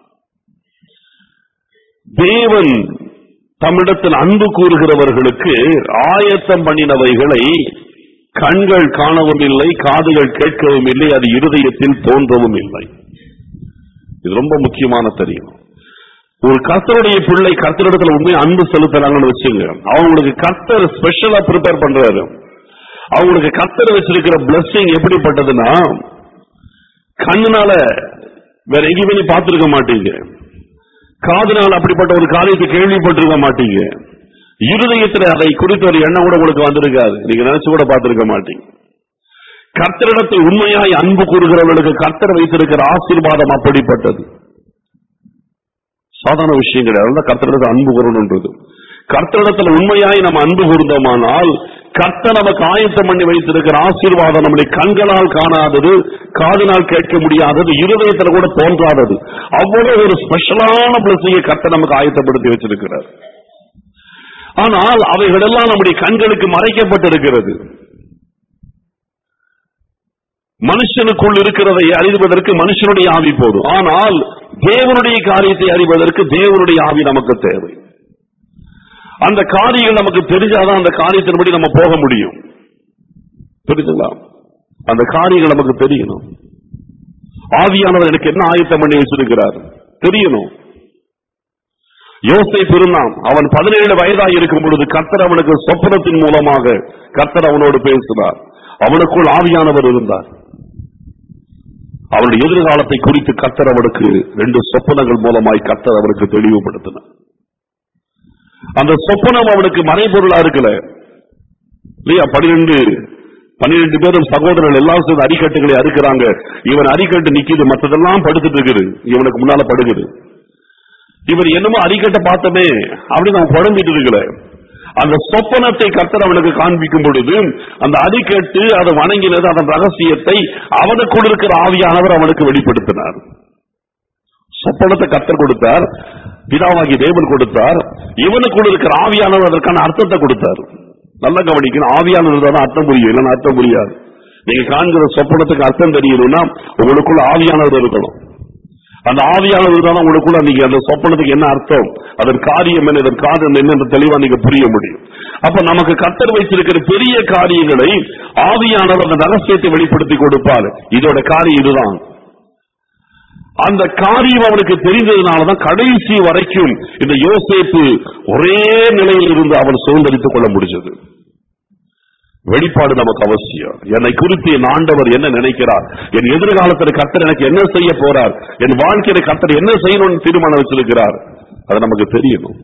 தேவன் தம்மிடத்தில் அன்பு கூறுகிறவர்களுக்கு ஆயத்தம் பண்ணினவைகளை கண்கள் காணவும் இல்லை காதுகள் கேட்கவும் இல்லை அது இருதயத்தில் தோன்றவும் இல்லை இது ரொம்ப முக்கியமான தெரியும் ஒரு கர்த்தருடைய பிள்ளை கர்த்தரிடத்துல உண்மையை அன்பு செலுத்துறாங்கன்னு வச்சுங்க அவங்களுக்கு கர்த்தர் ஸ்பெஷலா ப்ரிப்பேர் பண்றாரு அவங்களுக்கு கர்த்தர் வச்சிருக்கிற blessing எப்படிப்பட்டதுன்னா கண்ணுனால வேற எங்கேயுமே நீ பார்த்திருக்க மாட்டீங்க காதுனால அப்படிப்பட்ட ஒரு காரியத்தை கேள்விப்பட்டிருக்க மாட்டீங்க இருதயத்துல அதை குறித்த ஒரு எண்ணம் கூட உங்களுக்கு வந்திருக்காது நீங்க நினைச்சு கூட பார்த்திருக்க மாட்டீங்க கர்த்தரிடத்தில் உண்மையாய் அன்பு கூறுகிறவர்களுக்கு கர்த்தர் வைத்திருக்கிற ஆசீர்வாதம் அப்படிப்பட்டது சாதாரண விஷயம் கிடையாது அதுதான் கர்த்தரிடத்தில் அன்பு கூறணுன்றது கர்த்தரிடத்தில் உண்மையாய் நம்ம அன்பு கூர்ந்தோமானால் கர்த்தர் நமக்கு ஆயத்தம் பண்ணி வைத்திருக்கிற ஆசீர்வாதம் நம்முடைய கண்களால் காணாதது காதினால் கேட்க முடியாதது இருதயத்தில் கூட தோன்றாதது அவ்வளவு ஒரு ஸ்பெஷலான பிளஸையை கர்த்தர் நமக்கு ஆயத்தப்படுத்தி வச்சிருக்கிறார் ஆனால் அவைகளெல்லாம் நம்முடைய கண்களுக்கு மறைக்கப்பட்டிருக்கிறது மனுஷனுக்குள் இருக்கிறதை அறிவதற்கு மனுஷனுடைய ஆவி போதும் ஆனால் தேவனுடைய காரியத்தை அறிவதற்கு தேவனுடைய ஆவி நமக்கு தேவை அந்த காரியங்கள் நமக்கு தெரிஞ்சாதான் அந்த காரியத்தின்படி நம்ம போக முடியும் புரியுதுங்களா அந்த காரியங்கள் நமக்கு தெரியணும் ஆவியானவர் எனக்கு என்ன ஆயத்தம் பண்ணி வச்சிருக்கிறார் தெரியணும் யோசை இருந்தான் அவன் பதினேழு வயதாக இருக்கும் பொழுது கர்த்தர் அவனுக்கு சொப்பனத்தின் மூலமாக கர்த்தர் அவனோடு பேசினார் அவனுக்குள் ஆவியானவர் இருந்தார் அவனுடைய எதிர்காலத்தை குறித்து கர்த்தர் அவனுக்கு ரெண்டு சொப்பனங்கள் மூலமாய் கர்த்தர் அவனுக்கு தெளிவுபடுத்தினார் அந்த சொப்பனம் அவனுக்கு மறைபொருளா இருக்கல இல்லையா பனிரெண்டு பன்னிரெண்டு பேரும் சகோதரர்கள் எல்லாம் சேர்ந்து அரிக்கட்டுகளை அறுக்கிறாங்க இவன் அரிக்கட்டு நிக்குது மற்றதெல்லாம் படுத்துட்டு இருக்குது இவனுக்கு முன்னால படுகுது இவர் என்னமோ அரிக்கட்டை பார்த்தமே அப்படின்னு அவன் குழம்பிட்டு இருக்கல அந்த சொப்பனத்தை கர்த்தர் அவனுக்கு காண்பிக்கும் பொழுது அந்த அடிக்கட்டு அதை வணங்கினது அதன் ரகசியத்தை அவனுக்குள் இருக்கிற ஆவியானவர் அவனுக்கு வெளிப்படுத்தினார் சொப்பனத்தை கர்த்தர் கொடுத்தார் பிதாவாகி தேவன் கொடுத்தார் இவனுக்குள் இருக்கிற ஆவியானவர் அதற்கான அர்த்தத்தை கொடுத்தார் நல்ல கவனிக்கணும் ஆவியானவர் தான் அர்த்தம் புரியும் இல்லைன்னா அர்த்தம் புரியாது நீங்க காண்கிற சொப்பனத்துக்கு அர்த்தம் தெரியணும்னா உங்களுக்குள்ள ஆவியானவர் இருக்கணும் அந்த ஆவியானவர் தான் உங்களுக்குள்ள நீங்க அந்த சொப்பனத்துக்கு என்ன அர்த்தம் அதன் காரியம் என்ன இதன் காரணம் என்ன என்று தெளிவா நீங்க புரிய முடியும் அப்ப நமக்கு கத்தர் வைத்திருக்கிற பெரிய காரியங்களை ஆவியானவர் அந்த ரகசியத்தை வெளிப்படுத்தி கொடுப்பார் இதோட காரியம் இதுதான் அந்த காரியம் அவனுக்கு தெரிந்ததுனாலதான் கடைசி வரைக்கும் இந்த யோசேப்பு ஒரே நிலையில் இருந்து அவன் சுதந்திரித்துக் கொள்ள முடிஞ்சது வெளிப்பாடு நமக்கு அவசியம் என்னை குறித்து என் ஆண்டவர் என்ன நினைக்கிறார் என் எதிர்காலத்தில் கர்த்தர் எனக்கு என்ன செய்ய போறார் என் வாழ்க்கையில கர்த்தர் என்ன செய்யணும்னு தீர்மானம் வச்சிருக்கிறார் அது நமக்கு தெரியணும்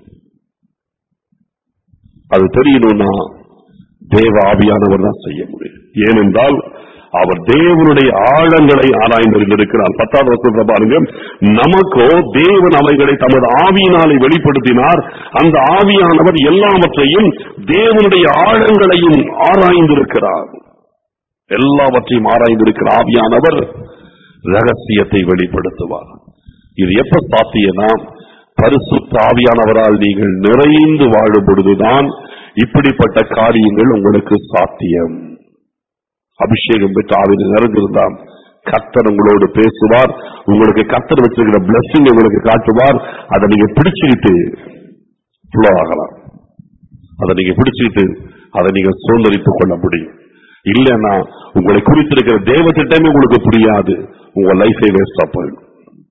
அது தெரியணும்னா தேவ ஆவியானவர் தான் செய்ய முடியும் ஏனென்றால் அவர் தேவனுடைய ஆழங்களை ஆராய்ந்திருக்கிறார் பத்தாவது வருஷம் பாருங்க நமக்கோ தேவன் அவைகளை தமது ஆவியினாலே வெளிப்படுத்தினார் அந்த ஆவியானவர் எல்லாவற்றையும் தேவனுடைய ஆழங்களையும் ஆராய்ந்திருக்கிறார் எல்லாவற்றையும் ஆராய்ந்திருக்கிற ஆவியானவர் ரகசியத்தை வெளிப்படுத்துவார் இது எப்ப சாத்தியனா பரிசுத்த ஆவியானவரால் நீங்கள் நிறைந்து வாழும் பொழுதுதான் இப்படிப்பட்ட காரியங்கள் உங்களுக்கு சாத்தியம் அபிஷேகம் பெற்ற ஆவியில் நிறைந்திருந்தால் கர்த்தர் உங்களோடு பேசுவார் உங்களுக்கு கர்த்தர் வச்சிருக்கிற பிளஸிங் உங்களுக்கு காட்டுவார் அதை நீங்க பிடிச்சுக்கிட்டு flow ஆகலாம் அதை நீங்க பிடிச்சுக்கிட்டு அதை நீங்க சுதந்திரித்துக் கொள்ள முடியும் இல்லைன்னா உங்களை குறித்திருக்கிற தேவ திட்டமே உங்களுக்கு புரியாது உங்க லைஃபே வேஸ்டா போயிடும்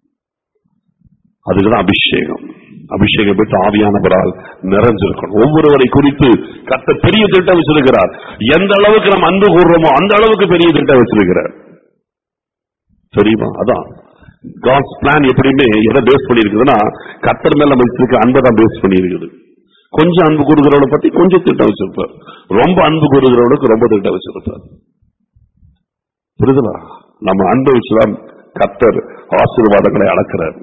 அதுக்குதான் அபிஷேகம் அபிஷேகம் பெற்று ஆவியானவரால் நிறைஞ்சிருக்கணும் ஒவ்வொருவரை குறித்து கத்த பெரிய திட்டம் வச்சிருக்கிறார் எந்த அளவுக்கு நம்ம அன்பு கூறுறோமோ அந்த அளவுக்கு பெரிய திட்டம் வச்சிருக்கிறார் தெரியுமா அதான் காட்ஸ் பிளான் எப்படியுமே எதை பேஸ் பண்ணிருக்குதுன்னா கத்தர் மேல நம்ம வச்சிருக்க அன்பை தான் பேஸ் பண்ணியிருக்குது கொஞ்சம் அன்பு கூறுகிறவனை பத்தி கொஞ்சம் திட்டம் வச்சிருப்பார் ரொம்ப அன்பு கூறுகிறவனுக்கு ரொம்ப திட்டம் வச்சிருப்பார் புரியுதுங்களா நம்ம அன்பை வச்சுதான் கத்தர் ஆசீர்வாதங்களை அளக்கிறார்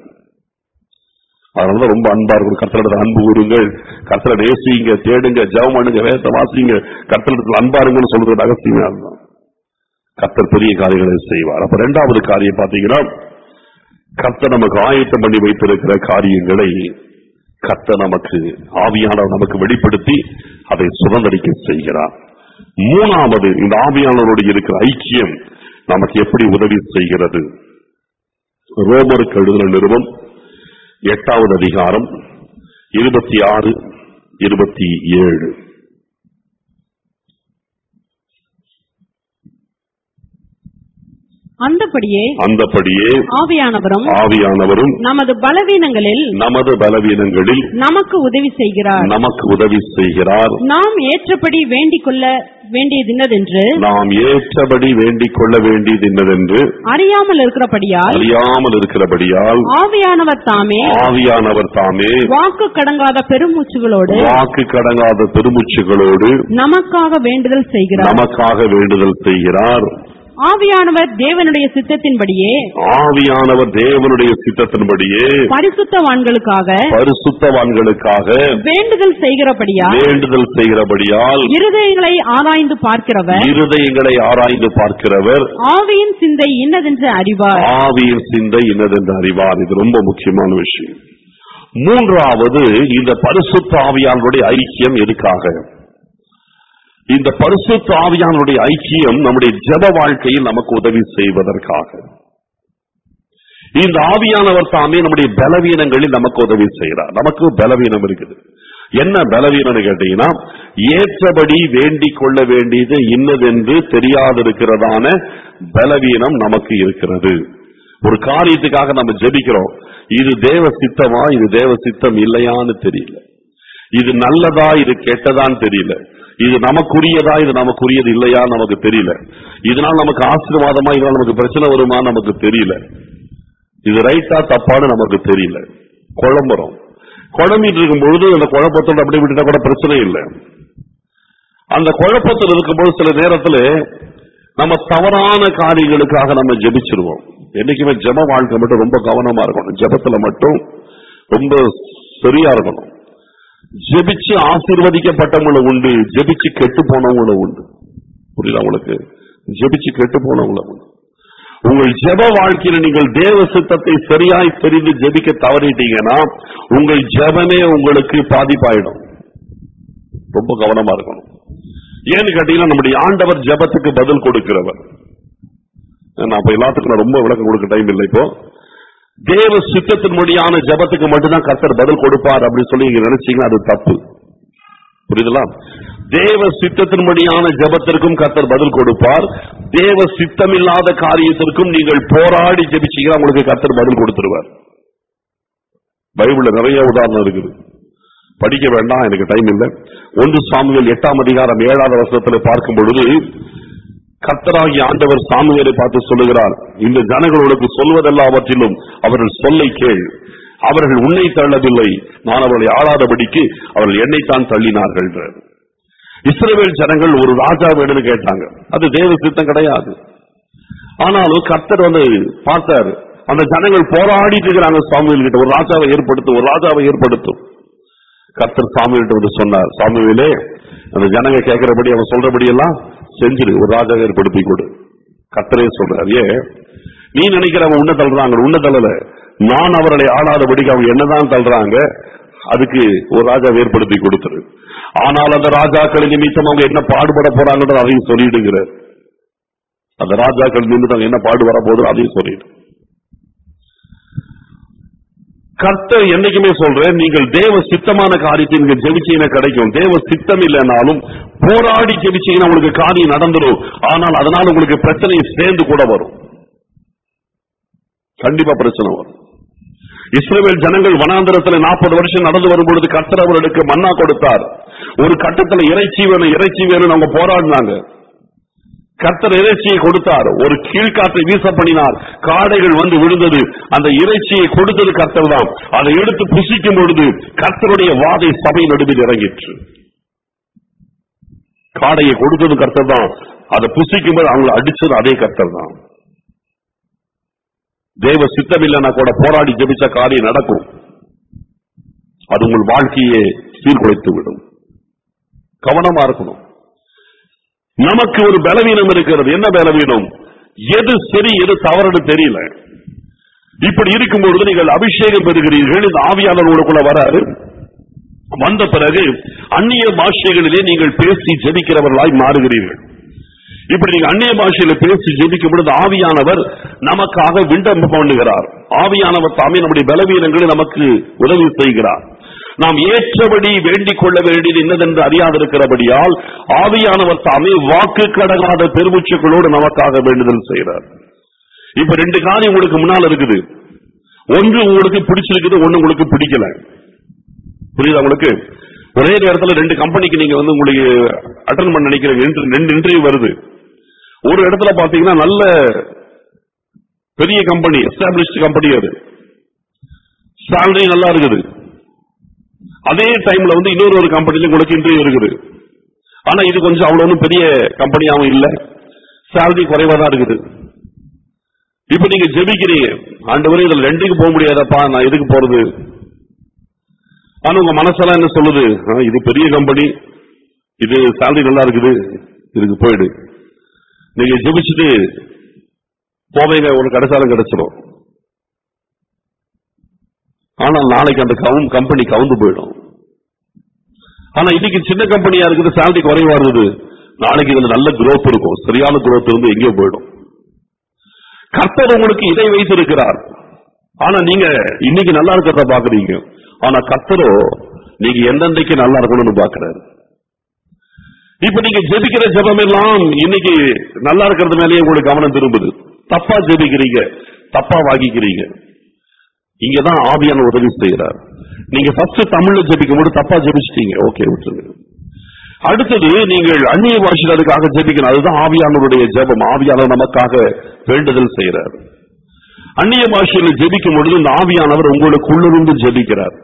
அதனால ரொம்ப அன்பா இருக்கும் கர்த்தரிடத்தில் அன்பு கூறுங்கள் கர்த்தரை நேசிங்க தேடுங்க ஜெபம் பண்ணுங்க வேதத்தை வாசிங்க கர்த்தரிடத்தில் அன்பா இருங்கன்னு சொல்றது ரகசியமே அதுதான் கர்த்தர் பெரிய காரியங்களை செய்வார் அப்ப ரெண்டாவது காரியம் பாத்தீங்கன்னா கர்த்தர் நமக்கு ஆயத்தம் பண்ணி வைத்திருக்கிற காரியங்களை கர்த்தர் நமக்கு ஆவியானவர் நமக்கு வெளிப்படுத்தி அதை சுதந்திரிக்க செய்கிறார் மூணாவது இந்த ஆவியானவரோடு இருக்கிற ஐக்கியம் நமக்கு எப்படி உதவி செய்கிறது ரோமருக்கு எழுதின நிறுவனம் எட்டாவது அதிகாரம் இருபத்தி ஆறு இருபத்தி ஏழு அந்தபடியே அந்தபடியே ஆவியானவரும் ஆவியானவரும் நமது பலவீனங்களில் நமது பலவீனங்களில் நமக்கு உதவி செய்கிறார் நமக்கு உதவி செய்கிறார் நாம் ஏற்றபடி வேண்டிக் கொள்ள வேண்டியதின்னதென்று நாம் ஏற்றபடி வேண்டிக் கொள்ள வேண்டியது என்னவென்று அறியாமல் இருக்கிறபடியால் அறியாமல் இருக்கிறபடியால் ஆவியானவர் தாமே ஆவியானவர் தாமே வாக்கு கடங்காத பெருமூச்சுகளோடு வாக்கு கடங்காத பெருமூச்சுகளோடு நமக்காக வேண்டுதல் செய்கிறார் நமக்காக வேண்டுதல் செய்கிறார் ஆவியானவர் தேவனுடைய சித்தத்தின்படியே ஆவியானவர் தேவனுடைய சித்தத்தின்படியே பரிசுத்தவான்களுக்காக பரிசுத்தவான்களுக்காக வேண்டுதல் செய்கிறபடியால் வேண்டுதல் செய்கிறபடியால் இருதயங்களை ஆராய்ந்து பார்க்கிறவர் இருதயங்களை ஆராய்ந்து பார்க்கிறவர் ஆவியின் சிந்தை இன்னதென்று அறிவார் ஆவியின் சிந்தை இன்னதென்று அறிவார் இது ரொம்ப முக்கியமான விஷயம் மூன்றாவது இந்த பரிசுத்த ஆவியானுடைய ஐக்கியம் எதுக்காக இந்த பரிசுத்த ஆவியானுடைய ஐக்கியம் நம்முடைய ஜெப வாழ்க்கையில் நமக்கு உதவி செய்வதற்காக இந்த ஆவியானவர் தாமே நம்முடைய பலவீனங்களில் நமக்கு உதவி செய்கிறார் நமக்கு பலவீனம் இருக்குது என்ன பலவீனம் கேட்டீங்கன்னா ஏற்றபடி வேண்டிக் கொள்ள வேண்டியது இன்னதென்று தெரியாதிருக்கிறதான பலவீனம் நமக்கு இருக்கிறது ஒரு காரியத்துக்காக நம்ம ஜெபிக்கிறோம் இது தேவ சித்தமா இது தேவ சித்தம் இல்லையான்னு தெரியல இது நல்லதா இது கெட்டதான்னு தெரியல இது நமக்குரியதா இது நமக்குரியது இல்லையா நமக்கு தெரியல இதனால் நமக்கு ஆசீர்வாதமா இதனால் நமக்கு பிரச்சனை வருமா நமக்கு தெரியல இது ரைட்டா தப்பான்னு நமக்கு தெரியல குழம்புறோம் குழம்பிட்டு இருக்கும் பொழுது அந்த குழப்பத்தோட அப்படியே விட்டுட்டா கூட பிரச்சனை இல்லை அந்த குழப்பத்தில் இருக்கும்போது சில நேரத்துல நம்ம தவறான காரியங்களுக்காக நம்ம ஜெபிச்சிருவோம் என்னைக்குமே ஜெப வாழ்க்கை மட்டும் ரொம்ப கவனமா இருக்கணும் ஜெபத்துல மட்டும் ரொம்ப சரியா இருக்கணும் ஜெபிச்சு ஆசீர்வதிக்கப்பட்டவங்களும் உண்டு ஜெபிச்சு கெட்டு போனவங்களும் உண்டு புரியுதா உங்களுக்கு ஜெபிச்சு கெட்டு போனவங்களும் உண்டு உங்கள் ஜெப வாழ்க்கையில நீங்கள் தேவ சித்தத்தை சரியாய் தெரிந்து ஜெபிக்க தவறிட்டீங்கன்னா உங்கள் ஜெபமே உங்களுக்கு பாதிப்பாயிடும் ரொம்ப கவனமா இருக்கணும் ஏன்னு கேட்டீங்கன்னா நம்முடைய ஆண்டவர் ஜெபத்துக்கு பதில் கொடுக்கிறவர் நான் இப்ப எல்லாத்துக்கும் நான் ரொம்ப விளக்கம் கொடுக்க டைம் இல்லை இப்போ தேவ சித்தத்தின்படியான ஜெபத்துக்கு மட்டும்தான் கர்த்தர் பதில் கொடுப்பார் அப்படின்னு சொல்லி நீங்க நினைச்சீங்கன்னா அது தப்பு புரியுதுங்களா தேவ சித்தத்தின்படியான ஜெபத்திற்கும் கர்த்தர் பதில் கொடுப்பார் தேவ சித்தமில்லாத காரியத்திற்கும் நீங்கள் போராடி ஜெபிச்சீங்கன்னா உங்களுக்கு கர்த்தர் பதில் கொடுத்துருவார் பைபிள்ல நிறைய உதாரணம் இருக்குது படிக்க வேண்டாம் எனக்கு டைம் இல்லை ஒன்று சாமுவேல் எட்டாம் அதிகாரம் ஏழாவது வருஷத்துல பார்க்கும் பொழுது கர்த்தராகிய ஆண்டவர் சாமுவேலை பார்த்து சொல்லுகிறார் இந்த ஜனங்களுக்கு சொல்வதெல்லாவற்றிலும் அவர்கள் சொல்லை கேள் அவர்கள் உன்னை தள்ளவில்லை நான் அவர்களை ஆளாதபடிக்கு அவர்கள் என்னைத்தான் தள்ளினார்கள் என்றார். இஸ்ரவேல் ஜனங்கள் ஒரு ராஜா வேணும்னு கேட்டாங்க அது தேவ சித்தம் கிடையாது ஆனாலும் கர்த்தர் வந்து பார்த்தார் அந்த ஜனங்கள் போராடிட்டு இருக்கிறாங்க சாமுவேல் கிட்ட ஒரு ராஜாவை ஏற்படுத்தும் ஒரு ராஜாவை ஏற்படுத்தும் கர்த்தர் சாமுவேல்கிட்ட வந்து சொன்னார் சாமுவேலே அந்த ஜனங்க கேட்கிறபடி அவன் சொல்றபடி எல்லாம் செஞ்சிரு ஒரு ராஜாவை ஏற்படுத்தி கொடு கர்த்தரே சொல்றார் ஏன் நீ நினைக்கிறவங்க உன்ன தள்ளுறாங்க உன்ன தள்ளல நான் அவர்களை ஆளாதபடிக்கு அவங்க என்னதான் தள்ளுறாங்க அதுக்கு ஒரு ராஜாவை ஏற்படுத்தி கொடுத்துரு ஆனால் அந்த ராஜாக்கள் நிமித்தம் அவங்க என்ன பாடுபட போறாங்கன்றது அதையும் சொல்லிடுங்கிறார் அந்த ராஜாக்கள் நிமித்தம் அவங்க என்ன பாடு வர போதும் அதையும் சொல்லிடு கர்த்தர் என்னைக்குமே சொல்றேன் நீங்கள் தேவ சித்தமான காரியத்தை நீங்க ஜெபிச்சீங்கன்னா கிடைக்கும் தேவ சித்தம் இல்லைனாலும் போராடி ஜெபிச்சீங்கன்னா உங்களுக்கு காரியம் நடந்துரும் ஆனால் அதனால உங்களுக்கு பிரச்சனை சேர்ந்து கூட வரும் கண்டிப்பா பிரச்சனை வரும் இஸ்ரவேல் ஜனங்கள் வனாந்தரத்துல நாற்பது வருஷம் நடந்து வரும் பொழுது கர்த்தர் அவர்களுக்கு மன்னா கொடுத்தார் ஒரு கட்டத்துல இறைச்சி வேணும் இறைச்சி வேணும் அவங்க போராடினாங்க கர்த்தர் இறைச்சியை கொடுத்தார் ஒரு கீழ்காற்றை வீச பண்ணினார் காடைகள் வந்து விழுந்தது அந்த இறைச்சியை கொடுத்தது கர்த்தர் தான் அதை எடுத்து புசிக்கும் பொழுது கர்த்தருடைய வாதை சபை நடுவில் இறங்கிற்று காடையை கொடுத்தது கர்த்தர் தான் அதை புசிக்கும் போது அவங்களை அடிச்சது அதே கர்த்தர் தான் தேவ சித்தம் இல்லைன்னா கூட போராடி ஜெபிச்ச காரியம் நடக்கும் அது உங்கள் வாழ்க்கையை சீர்குலைத்து விடும் கவனமா இருக்கணும் நமக்கு ஒரு பலவீனம் இருக்கிறது என்ன பலவீனம் எது சரி எது தவறுன்னு தெரியல இப்படி இருக்கும்பொழுது நீங்கள் அபிஷேகம் பெறுகிறீர்கள் இந்த ஆவியாளர் உங்களுக்குள்ள வராரு வந்த பிறகு அந்நிய பாஷைகளிலே நீங்கள் பேசி ஜெபிக்கிறவர்களாய் மாறுகிறீர்கள் இப்படி நீங்க அந்நிய பாஷையில பேசி ஜெபிக்கும் பொழுது ஆவியானவர் நமக்காக விண்ணப்பம் பண்ணுகிறார் ஆவியானவர் தாமே நம்முடைய பலவீனங்களை நமக்கு உதவி செய்கிறார் நாம் ஏற்றபடி வேண்டிக் கொள்ள வேண்டியது என்னதென்று அறியாதிருக்கிறபடியால் ஆவியானவர் தாமே வாக்கு கடங்காத பெருமுச்சுக்களோடு நமக்காக வேண்டுதல் செய்கிறார் இப்ப ரெண்டு காரியம் உங்களுக்கு முன்னால் இருக்குது ஒன்று உங்களுக்கு பிடிச்சிருக்குது ஒண்ணு உங்களுக்கு பிடிக்கல புரியுதா உங்களுக்கு ஒரே நேரத்துல ரெண்டு கம்பெனிக்கு நீங்க வந்து உங்களுக்கு அட்டன் பண்ண நினைக்கிறீங்க inter- ரெண்டு இன்டர்வியூ வருது ஒரு இடத்துல பாத்தீங்கன்னா நல்ல பெரிய கம்பெனி எஸ்டாப்ளிஷ்ட் கம்பெனி அது சேலரி நல்லா இருக்குது அதே டைம்ல வந்து இன்னொரு ஒரு கம்பெனில உங்களுக்கு இன்டர்வியூ இருக்குது ஆனா இது கொஞ்சம் அவ்வளவு ஒண்ணும் பெரிய கம்பெனியாவும் இல்ல சேலரி குறைவா தான் இருக்குது இப்ப நீங்க ஜெபிக்கிறீங்க ஆண்டு இதுல ரெண்டுக்கு போக முடியாதப்பா நான் எதுக்கு போறது ஆனா உங்க மனசெல்லாம் என்ன சொல்லுது ஆ, இது பெரிய கம்பெனி இது சேலரி நல்லா இருக்குது இதுக்கு போயிடு நீங்க ஜெபிச்சுட்டு போவீங்க ஒரு கிடைச்சாலும் கிடைச்சிடும் ஆனா ஆனால் நாளைக்கு அந்த கவும் கம்பெனி கவுந்து போயிடும் ஆனா இன்னைக்கு சின்ன கம்பெனியா இருக்குது சேலரி குறைவா இருந்தது நாளைக்கு இதுல நல்ல growth இருக்கும் சரியான growth இருந்து எங்கேயோ போயிடும் கர்த்தர் உங்களுக்கு இதை வைத்திருக்கிறார் ஆனா நீங்க இன்னைக்கு நல்லா இருக்கிறத பாக்குறீங்க ஆனா கர்த்தரோ நீங்க எந்தெந்தைக்கு நல்லா இருக்கணும்னு பாக்குறாரு இப்ப நீங்க ஜெபிக்கிற ஜெபம் எல்லாம் இன்னைக்கு நல்லா இருக்கிறது மேலேயே உங்களுக்கு கவனம் திரும்புது தப்பா ஜெபிக்கிறீங்க தப்பா வாங்கிக்கிறீங்க இங்கதான் ஆவியான உதவி செய்கிறார் நீங்க ஃபர்ஸ்ட் தமிழ்ல ஜெபிக்கும் போது தப்பா ஜெபிச்சிட்டீங்க ஓகே விட்டுருங்க அடுத்தது நீங்கள் அந்நிய பாஷையில் அதுக்காக ஜெபிக்கணும் அதுதான் ஆவியானவருடைய ஜெபம் ஆவியானவர் நமக்காக வேண்டுதல் செய்கிறார் அந்நிய பாஷையில் ஜெபிக்கும் பொழுது இந்த ஆவியானவர் உங்களுக்குள்ளிருந்து ஜெபிக்கிறார்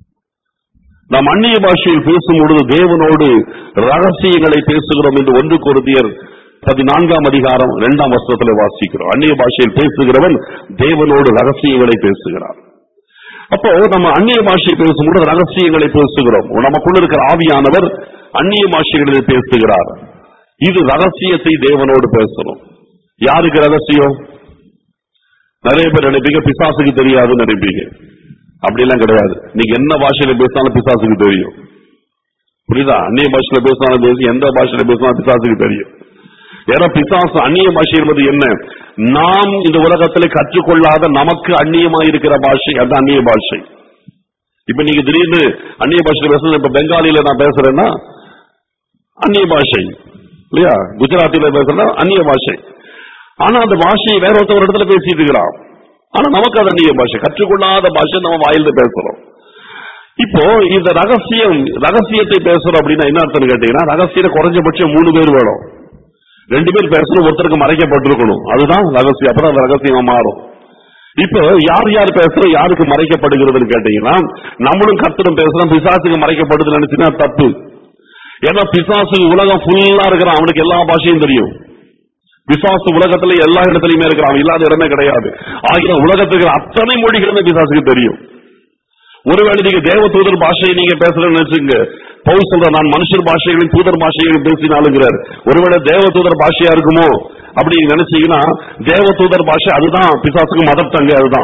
நாம் அந்நிய பாஷையில் பேசும் பொழுது தேவனோடு ரகசியங்களை பேசுகிறோம் என்று ஒன்று கொருதியர் பதினான்காம் அதிகாரம் இரண்டாம் வசனத்தில் வாசிக்கிறோம் அந்நிய பாஷையில் பேசுகிறவன் தேவனோடு ரகசியங்களை பேசுகிறான் அப்போ நம்ம அந்நிய பாஷை பேசும்போது ரகசியங்களை பேசுகிறோம் நமக்குள்ள இருக்கிற ஆவியானவர் அந்நிய பாஷைகளில் பேசுகிறார் இது ரகசியத்தை தேவனோடு பேசணும் யாருக்கு ரகசியம் நிறைய பேர் நினைப்பீங்க பிசாசுக்கு தெரியாதுன்னு நினைப்பீங்க அப்படிலாம் கிடையாது நீங்க என்ன பாஷையில பேசினாலும் பிசாசுக்கு தெரியும் புரியுதா அந்நிய பாஷையில பேசினாலும் பேசி எந்த பாஷையில பேசினாலும் பிசாசுக்கு தெரியும் ஏன்னா பிசாசு அந்நிய பாஷை என்பது என்ன நாம் இந்த உலகத்தில் கற்றுக்கொள்ளாத நமக்கு அந்நியமா இருக்கிற பாஷை அது அந்நிய பாஷை இப்ப நீங்க திடீர்னு அந்நிய பாஷையில பேசுறது இப்ப பெங்காலியில நான் பேசுறேன்னா அந்நிய பாஷை இல்லையா குஜராத்தில பேசுறேன்னா அந்நிய பாஷை ஆனா அந்த பாஷையை வேற ஒருத்தர் ஒரு இடத்துல பேசிட்டு இருக்கிறான் ஆனா நமக்கு அது அந்நிய பாஷை கற்றுக்கொள்ளாத பாஷை நம்ம வாயில பேசுறோம் இப்போ இந்த ரகசியம் ரகசியத்தை பேசுறோம் அப்படின்னா என்ன அர்த்தம் கேட்டீங்கன்னா ரகசியம் குறைஞ்சபட்சம் மூணு பேர் வேணும் ரெண்டு பேர் பேசணும் ஒருத்தருக்கு மறைக்கப்பட்டிருக்கணும் அதுதான் ரகசியம் அப்பதான் அந்த ரகசியமா மாறும் இப்போ யார் யார் பேசுறோம் யாருக்கு மறைக்கப்படுகிறதுன்னு கேட்டீங்கன்னா நம்மளும் கர்த்தரும் பேசுறோம் பிசாசுக்கு மறைக்கப்படுதுன்னு நினைச்சுன்னா தப்பு ஏன்னா பிசாசு உலகம் ஃபுல்லா இருக்கிறான் அவனுக்கு எல்லா பாஷையும் தெரியும் பிசாசு உலகத்துல எல்லா இடத்துலயுமே இருக்கிறான் அவன் இல்லாத இடமே கிடையாது ஆகிய உலகத்துக்கு இருக்கிற அத்தனை மொழிகளுமே பிசாசுக்கு தெரியும் ஒருவேளை நீங்க தேவ தூதர் பாஷையை நீங்க பேசுறேன்னு வச்சுங்க பவுல் சொல்ற நான் மனுஷர் பாஷைகளையும் தூதர் பாஷைகளையும் பேசினாலுங்கிறார் ஒருவேளை தேவ தூதர் பாஷையா இருக்குமோ அப்படி நினைச்சீங்கன்னா தேவ தூதர் பாஷை அதுதான் பிசாசுக்கு மதர் தங்க அதுதான்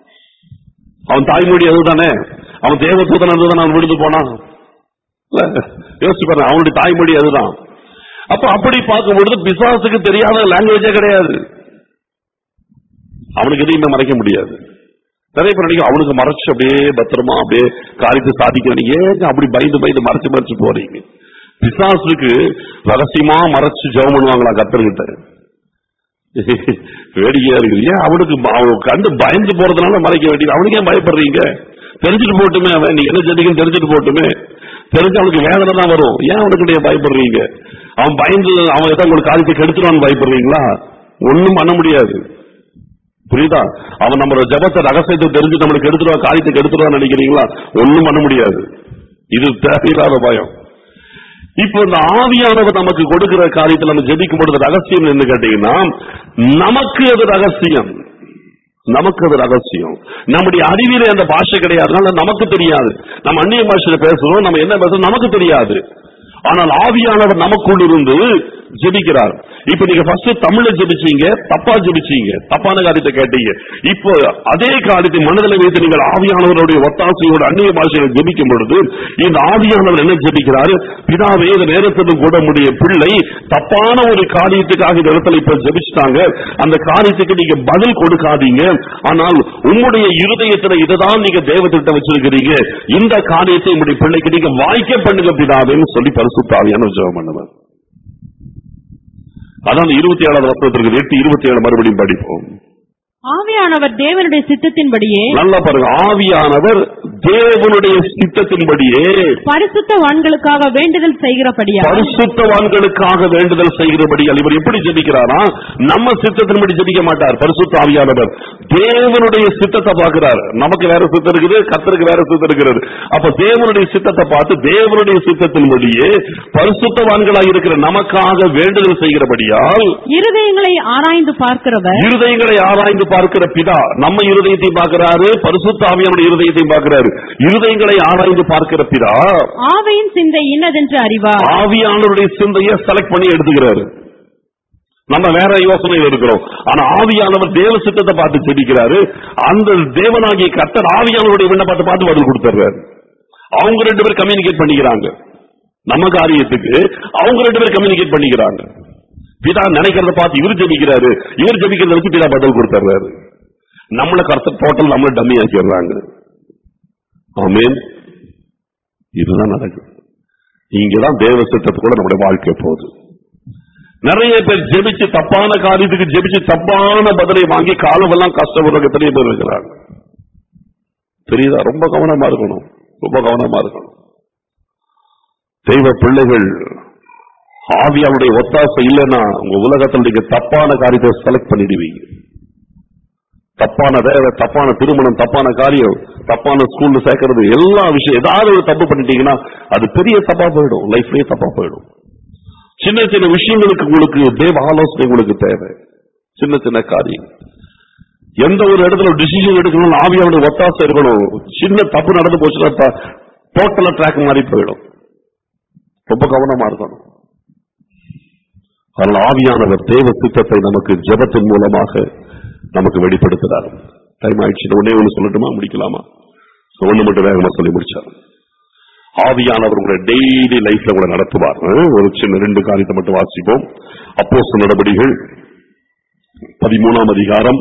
அவன் தாய்மொழி அதுதானே அவன் தேவ தூதன் அதுதான் அவன் விழுந்து போனான் இல்ல, யோசிச்சு பாருங்க அவனுடைய தாய்மொழி அதுதான் அப்ப அப்படி பார்க்கும் பொழுது பிசாசுக்கு தெரியாத லாங்குவேஜே கிடையாது அவனுக்கு எதையுமே மறைக்க முடியாது நிறைய பேர் நினைக்கும் அவனுக்கு மறைச்சு அப்படியே பத்திரமா அப்படியே காரியத்தை சாதிக்கிறீங்க ஏங்க அப்படி பயந்து பயந்து மறைச்சு மறைச்சு போறீங்க பிசாசுக்கு ரகசியமா மறைச்சு ஜெபம் பண்ணுவாங்களா கத்தர்கிட்ட வேடிக்கையா இருக்குது ஏன் அவனுக்கு ப- அவன் கண்டு பயந்து போறதுனால மறைக்க வேண்டியது அவனுக்கு ஏன் பயப்படுறீங்க தெரிஞ்சுட்டு போட்டுமே அவன் நீ என்ன ஜெபிக்கன்னு தெரிஞ்சுட்டு போட்டுமே தெரிஞ்சு அவனுக்கு வேதனை தான் வரும் ஏன் அவனுக்கு நீங்க பயப்படுறீங்க அவன் பயந்து அவன் ஏதாவது உங்களுக்கு காரியத்தை கெடுத்துருவான்னு பயப்படுறீங்களா ஒண்ணும் பண்ண முடியாது புரியுதா அவன் நம்ம ஜபத்தை ரகசியத்தை தெரிஞ்சு நம்மளுக்கு எடுத்துருவா காரியத்தை கெடுத்துருவான்னு நினைக்கிறீங்களா ஒண்ணும் பண்ண முடியாது இது தேவையில்லாத பயம் இப்போ இந்த ஆவியானவர் நமக்கு கொடுக்கிற காரியத்தில் நம்ம ஜெபிக்கும் பொழுது ரகசியம் என்ன கேட்டீங்கன்னா நமக்கு அது ரகசியம் நமக்கு அது ரகசியம் நம்முடைய அறிவிலே அந்த பாஷை கிடையாது அதனால நமக்கு தெரியாது நம்ம அந்நிய பாஷையில பேசுறோம் நம்ம என்ன பேசுறோம் நமக்கு தெரியாது ஆனால் ஆவியானவர் நமக்குள் இருந்து ஜெபிக்கிறார் இப்ப நீங்க ஃபர்ஸ்ட் தமிழ்ல ஜெபிச்சீங்க தப்பா ஜெபிச்சீங்க தப்பான காரியத்தை கேட்டீங்க இப்போ அதே காரியத்தை மனதில் வைத்து நீங்கள் ஆவியானவருடைய ஒத்தாசையோட அந்நிய பாஷையை ஜெபிக்கும் பொழுது இந்த ஆவியானவர் என்ன ஜெபிக்கிறாரு பிதாவே இந்த நேரத்திலும் கூட உடைய பிள்ளை தப்பான ஒரு காரியத்துக்காக இந்த இடத்துல இப்ப ஜெபிச்சிட்டாங்க அந்த காரியத்துக்கு நீங்க பதில் கொடுக்காதீங்க ஆனால் உங்களுடைய இருதயத்துல இதுதான் நீங்க தேவத்திட்ட வச்சிருக்கிறீங்க இந்த காரியத்தை உங்களுடைய பிள்ளைக்கு நீங்க வாய்க்க பண்ணுங்க பிதாவேன்னு சொல்லி பரிசுத்தாவியான ஜெபம் பண்ணுவேன் அதான் இருபத்தி ஏழாவது வருஷத்திற்கு எட்டு இருபத்தி ஏழு மறுபடியும் படிப்போம் ஆவியானவர் தேவனுடைய சித்தத்தின்படியே நல்லா பாருங்க ஆவியானவர் தேவனுடைய சித்தத்தின்படியே பரிசுத்தவான்களுக்காக வேண்டுதல் செய்கிறபடியா பரிசுத்தவான்களுக்காக வேண்டுதல் செய்கிறபடி இவர் எப்படி ஜெபிக்கிறாரா நம்ம சித்தத்தின்படி ஜெபிக்க மாட்டார் பரிசுத்த ஆவியானவர் தேவனுடைய சித்தத்தை பார்க்கிறார் நமக்கு வேற சித்தம் இருக்குது கத்தருக்கு வேற சித்தம் இருக்கிறது அப்ப தேவனுடைய சித்தத்தை பார்த்து தேவனுடைய சித்தத்தின்படியே பரிசுத்தவான்களாக இருக்கிற நமக்காக வேண்டுதல் செய்கிறபடியால் இருதயங்களை ஆராய்ந்து பார்க்கிறவர் இருதயங்களை ஆராய்ந்து பார்க்கிற பிதா நம்ம இருதயத்தை பார்க்கிறாரு பரிசுத்த ஆவியானுடைய இருதயத்தையும் பார்க்கிறாரு இருதயங்களை ஆராய்ந்து பார்க்கிற பிதா ஆவையின் சிந்தை இன்னதென்று அறிவார் ஆவியானவருடைய சிந்தையை செலக்ட் பண்ணி எடுத்துக்கிறாரு நம்ம வேற யோசனையில் இருக்கிறோம் ஆனா ஆவியானவர் தேவ சித்தத்தை பார்த்து ஜெபிக்கிறாரு அந்த தேவனாகிய கர்த்தர் ஆவியானவருடைய விண்ணப்பத்தை பார்த்து பதில் கொடுத்துறாரு அவங்க ரெண்டு பேரும் கம்யூனிகேட் பண்ணிக்கிறாங்க நம்ம காரியத்துக்கு அவங்க ரெண்டு பேரும் கம்யூனிகேட் பண்ணிக்கிறாங்க பிதா நினைக்கிறத பார்த்து இவர் ஜெபிக்கிறாரு இவர் ஜெபிக்கிறத வச்சு பிதா பதில் கொடுத்துறாரு நம்மள கர்த்தர் டோட்டல் நம்மள டம்மி ஆக்கிடுறாங்க ஆமேன் இதுதான் நடக்கும் இங்கதான் தேவ சித்தத்துக்குள்ள நம்முடைய வாழ்க்கை போகுது நிறைய பேர் ஜெபிச்சு தப்பான காரியத்துக்கு ஜெபிச்சு தப்பான பதிலை வாங்கி காலமெல்லாம் கஷ்டப்படுறவங்க எத்தனை பேர் இருக்கிறாங்க தெரியுதா ரொம்ப கவனமா இருக்கணும் ரொம்ப கவனமா இருக்கணும் தெய்வ பிள்ளைகள் ஆவியாவுடைய ஒத்தாசை இல்லைன்னா உங்க உலகத்தில் நீங்க தப்பான காரியத்தை செலக்ட் பண்ணிடுவீங்க தப்பான வேலை தப்பான திருமணம் தப்பான காரியம் தப்பான ஸ்கூல்ல சேர்க்கறது எல்லா விஷயம் ஏதாவது ஒரு தப்பு பண்ணிட்டீங்கன்னா அது பெரிய தப்பா போயிடும் லைஃப்லயே தப்பா போயிடும் சின்ன சின்ன விஷயங்களுக்கு உங்களுக்கு தேவ ஆலோசனை உங்களுக்கு தேவை சின்ன சின்ன காரியம் எந்த ஒரு இடத்துல டிசிஷன் எடுக்கணும் ஆவியாவுடைய ஒத்தாசை இருக்கணும் சின்ன தப்பு நடந்து போச்சுன்னா டோட்டலா ட்ராக் மாறி போயிடும் ரொம்ப கவனமா இருக்கணும் அதனால் ஆவியானவர் தேவ சித்தத்தை நமக்கு ஜெபத்தின் மூலமாக நமக்கு வெளிப்படுத்துறார் டைம் ஆயிடுச்சு உடனே ஒண்ணு சொல்லட்டுமா முடிக்கலாமா So, ஒண்ணு மட்டும் வேகமா சொல்லி முடிச்சார் ஆவியானவர் உங்களை டெய்லி லைஃப்ல கூட நடத்துவார் அஹ், ஒரு சின்ன ரெண்டு காரியத்தை மட்டும் வாசிப்போம் அப்போஸ்தலர் நடபடிகள் பதிமூணாம் அதிகாரம்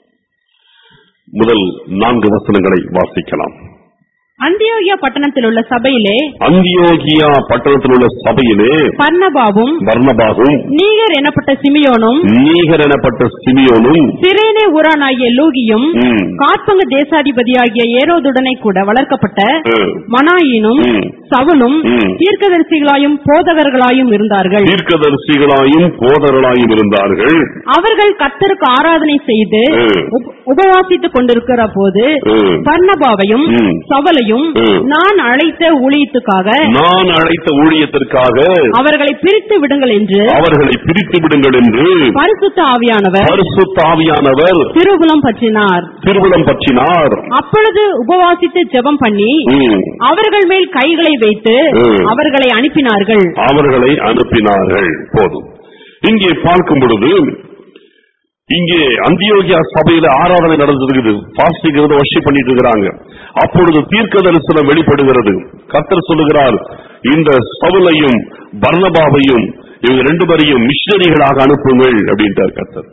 முதல் நான்கு வசனங்களை வாசிக்கலாம் அந்தியோகியா பட்டணத்தில் உள்ள சபையிலே அந்தியோகியா பட்டணத்தில் உள்ள சபையிலே பர்னபாவும் வர்ணபாகும் நீகர் எனப்பட்ட சிமியோனும் நீகர் எனப்பட்ட சிமியோனும் சிரேனே ஊரானாகிய லூகியும் ம், காற்பங்கு தேசாதிபதியாகிய ஏரோதுடனை கூட வளர்க்கப்பட்ட ம், மனாயினும் ம். சவுலும் ம். தீர்க்கதரிசிகளாயும் போதகர்களாயும் இருந்தார்கள் தீர்க்கதரிசிகளாயும் போதர்களாயும் இருந்தார்கள் அவர்கள் கர்த்தருக்கு ஆராதனை செய்து ம். உப- உபவாசித்துக் கொண்டிருக்கிற போது ம். பர்னபாவையும் ம். சவலையும் ம். நான் அழைத்த ஊழியத்துக்காக நான் அழைத்த ஊழியத்திற்காக அவர்களை பிரித்து விடுங்கள் என்று அவர்களை பிரித்து விடுங்கள் என்று பரிசுத்த ஆவியானவர் பரிசுத்தாவியானவர் திருவுளம் பற்றினார் திருவிழம் பற்றினார் அப்பொழுது உபவாசித்து ஜெபம் பண்ணி ம். அவர்கள் மேல் கைகளை வைத்து ம். அவர்களை அனுப்பினார்கள் அவர்களை அனுப்பினார்கள் போதும் இங்கே பார்க்கும் பொழுது இங்கே அந்தியோகியா சபையில ஆராதனை நடந்திருக்குது பாஸ்டிங் இருந்து வர்ஷிப் பண்ணிட்டு இருக்கிறாங்க அப்பொழுது தீர்க்க தரிசனம் வெளிப்படுகிறது கர்த்தர் சொல்லுகிறார் இந்த சவுலையும் பர்ணபாவையும் இவங்க ரெண்டு பேரையும் மிஷனரிகளாக அனுப்புங்கள் அப்படின்ட்டார் கர்த்தர்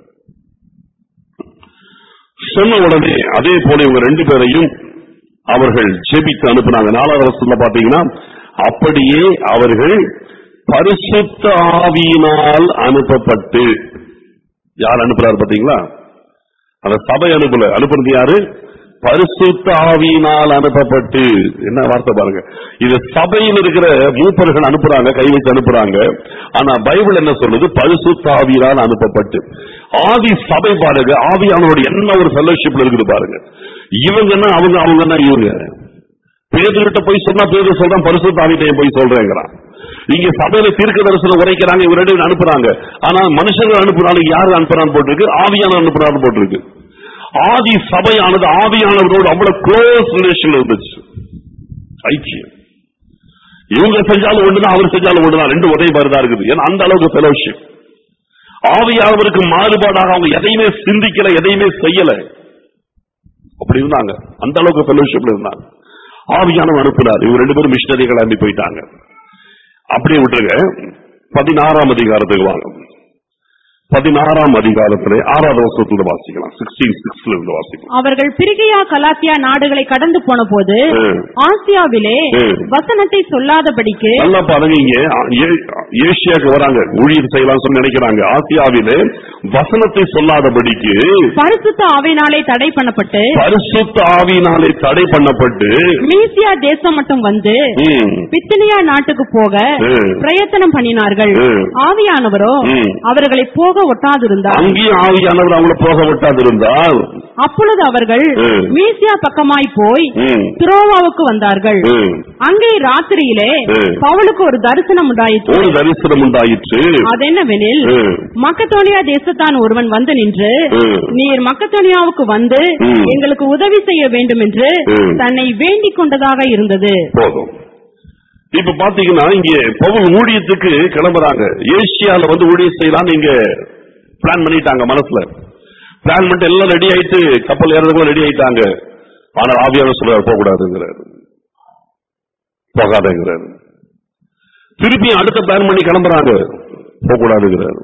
சொன்ன உடனே அதே போல இவங்க ரெண்டு பேரையும் அவர்கள் ஜெபித்து அனுப்புனாங்க நாலாவது வருஷத்துல பாத்தீங்கன்னா அப்படியே அவர்கள் பரிசுத்த ஆவியினால் அனுப்பப்பட்டு யார் அனுப்புறாரு பாத்தீங்களா அந்த சபை அனுப்பல அனுப்புறது யாரு பரிசுத்த ஆவியினால் அனுப்பப்பட்டு என்ன வார்த்தை பாருங்க இது சபையில் இருக்கிற மூப்பர்கள் அனுப்புறாங்க கை வச்சு அனுப்புறாங்க ஆனா பைபிள் என்ன சொல்லுது பரிசுத்த ஆவியினால் அனுப்பப்பட்டு ஆதி சபை பாருங்க ஆவியானவருடைய என்ன ஒரு ஃபெல்லோஷிப்ல இருக்குது பாருங்க இவங்கன்னா அவங்க அவங்கன்னா இவங்க பேதுகிட்ட போய் சொன்னா பேது சொல்றான் பரிசுத்த ஆவிட்டையும் போய் சொல்றேங்கிறான் இங்க சபையில தீர்க்க தரிசனம் உரைக்கிறாங்க இவங்க ரெண்டு பேரும் அனுப்புறாங்க ஆனா மனுஷங்க அனுப்புறாங்க யாரு அனுப்புறான்னு போட்டிருக்கு ஆவியான அனுப்புறான்னு போட்டிருக்கு ஆதி சபையானது ஆவியானவரோடு அவ்வளவு க்ளோஸ் ரிலேஷன் இருந்துச்சு ஐக்கியம் இவங்க செஞ்சாலும் ஒண்ணுதான் அவர் செஞ்சாலும் ஒண்ணுதான் ரெண்டு ஒரே மாதிரி தான் இருக்குது ஏன்னா அந்த அளவுக்கு ஃபெலோஷிப் ஆவியானவருக்கு மாறுபாடாக அவங்க எதையுமே சிந்திக்கல எதையுமே செய்யல அப்படி இருந்தாங்க அந்த அளவுக்கு ஃபெலோஷிப்ல இருந்தாங்க ஆவியானவர் அனுப்புனார் இவங்க ரெண்டு பேரும் மிஷினரிகள் அனுப்பி போயிட்டாங்க அப்படியே விட்டுருங்க பதினாறாம் அதிகாரத்துக்கு வாங்க பதினாறாம் அதிகாரத்துல ஆறாவது வருஷத்துல வாசிக்கலாம் சிக்ஸ்டீன் சிக்ஸ்ல இருந்து வாசிக்கலாம் அவர்கள் பிரிகையா கலாத்தியா நாடுகளை கடந்து போன போது ம். ஆசியாவிலே ம். வசனத்தை சொல்லாதபடிக்கு நல்லா பாருங்க இங்க ஏ- ஏசியாக்கு வராங்க ஊழியர் செய்யலாம் சொல்லி நினைக்கிறாங்க ஆசியாவிலே வசனத்தை சொல்லாதபடிக்கு பரிசுத்த ஆவினாலே தடை பண்ணப்பட்டு பரிசுத்த ஆவியினாலே தடை பண்ணப்பட்டு மீசியா தேசம் மட்டும் வந்து ம், பித்தினியா நாட்டுக்கு போக ம். பிரயத்தனம் பண்ணினார்கள் ம். ஆவியானவரோ ம். அவர்களை போக ஒட்டாதிருந்தார் அங்கேயும் ஆவியானவர் அவங்கள போக விட்டாதிருந்தால் அப்பொழுது அவர்கள் ம். மீசியா பக்கமாய் போய் ம், துரோவாவுக்கு வந்தார்கள் ம், அங்கே ராத்திரியிலே ம். பவுலுக்கு ஒரு தரிசனம் உண்டாயிற்று ஒரு தரிசனம் உண்டாயிற்று அதென்னவெனில் ம், மக்கத்தோனியா தேசத்தான் ஒருவன் வந்து நின்று ம். நீர் மக்கத்தோனியாவுக்கு வந்து ம். எங்களுக்கு உதவி செய்ய வேண்டும் என்று ம். தன்னை வேண்டிக் கொண்டதாக இருந்தது போதும் இப்ப பாத்தீங்கன்னா இங்க பவுல் ஊழியத்துக்கு கிளம்புறாங்க ஏசியால வந்து ஊழியம் செய்யலாம் இங்க பிளான் பண்ணிட்டாங்க மனசுல பிளான் பண்ணிட்டு எல்லாம் ரெடி ஆயிட்டு கப்பல் ஏறதுக்குள்ள ரெடி ஆயிட்டாங்க ஆனால் ஆவியானவர் சொல்றாரு போக கூடாதுங்கிறாரு போகாதங்கிறாரு திருப்பி அடுத்த பிளான் பண்ணி கிளம்புறாங்க போக கூடாதுங்கிறாரு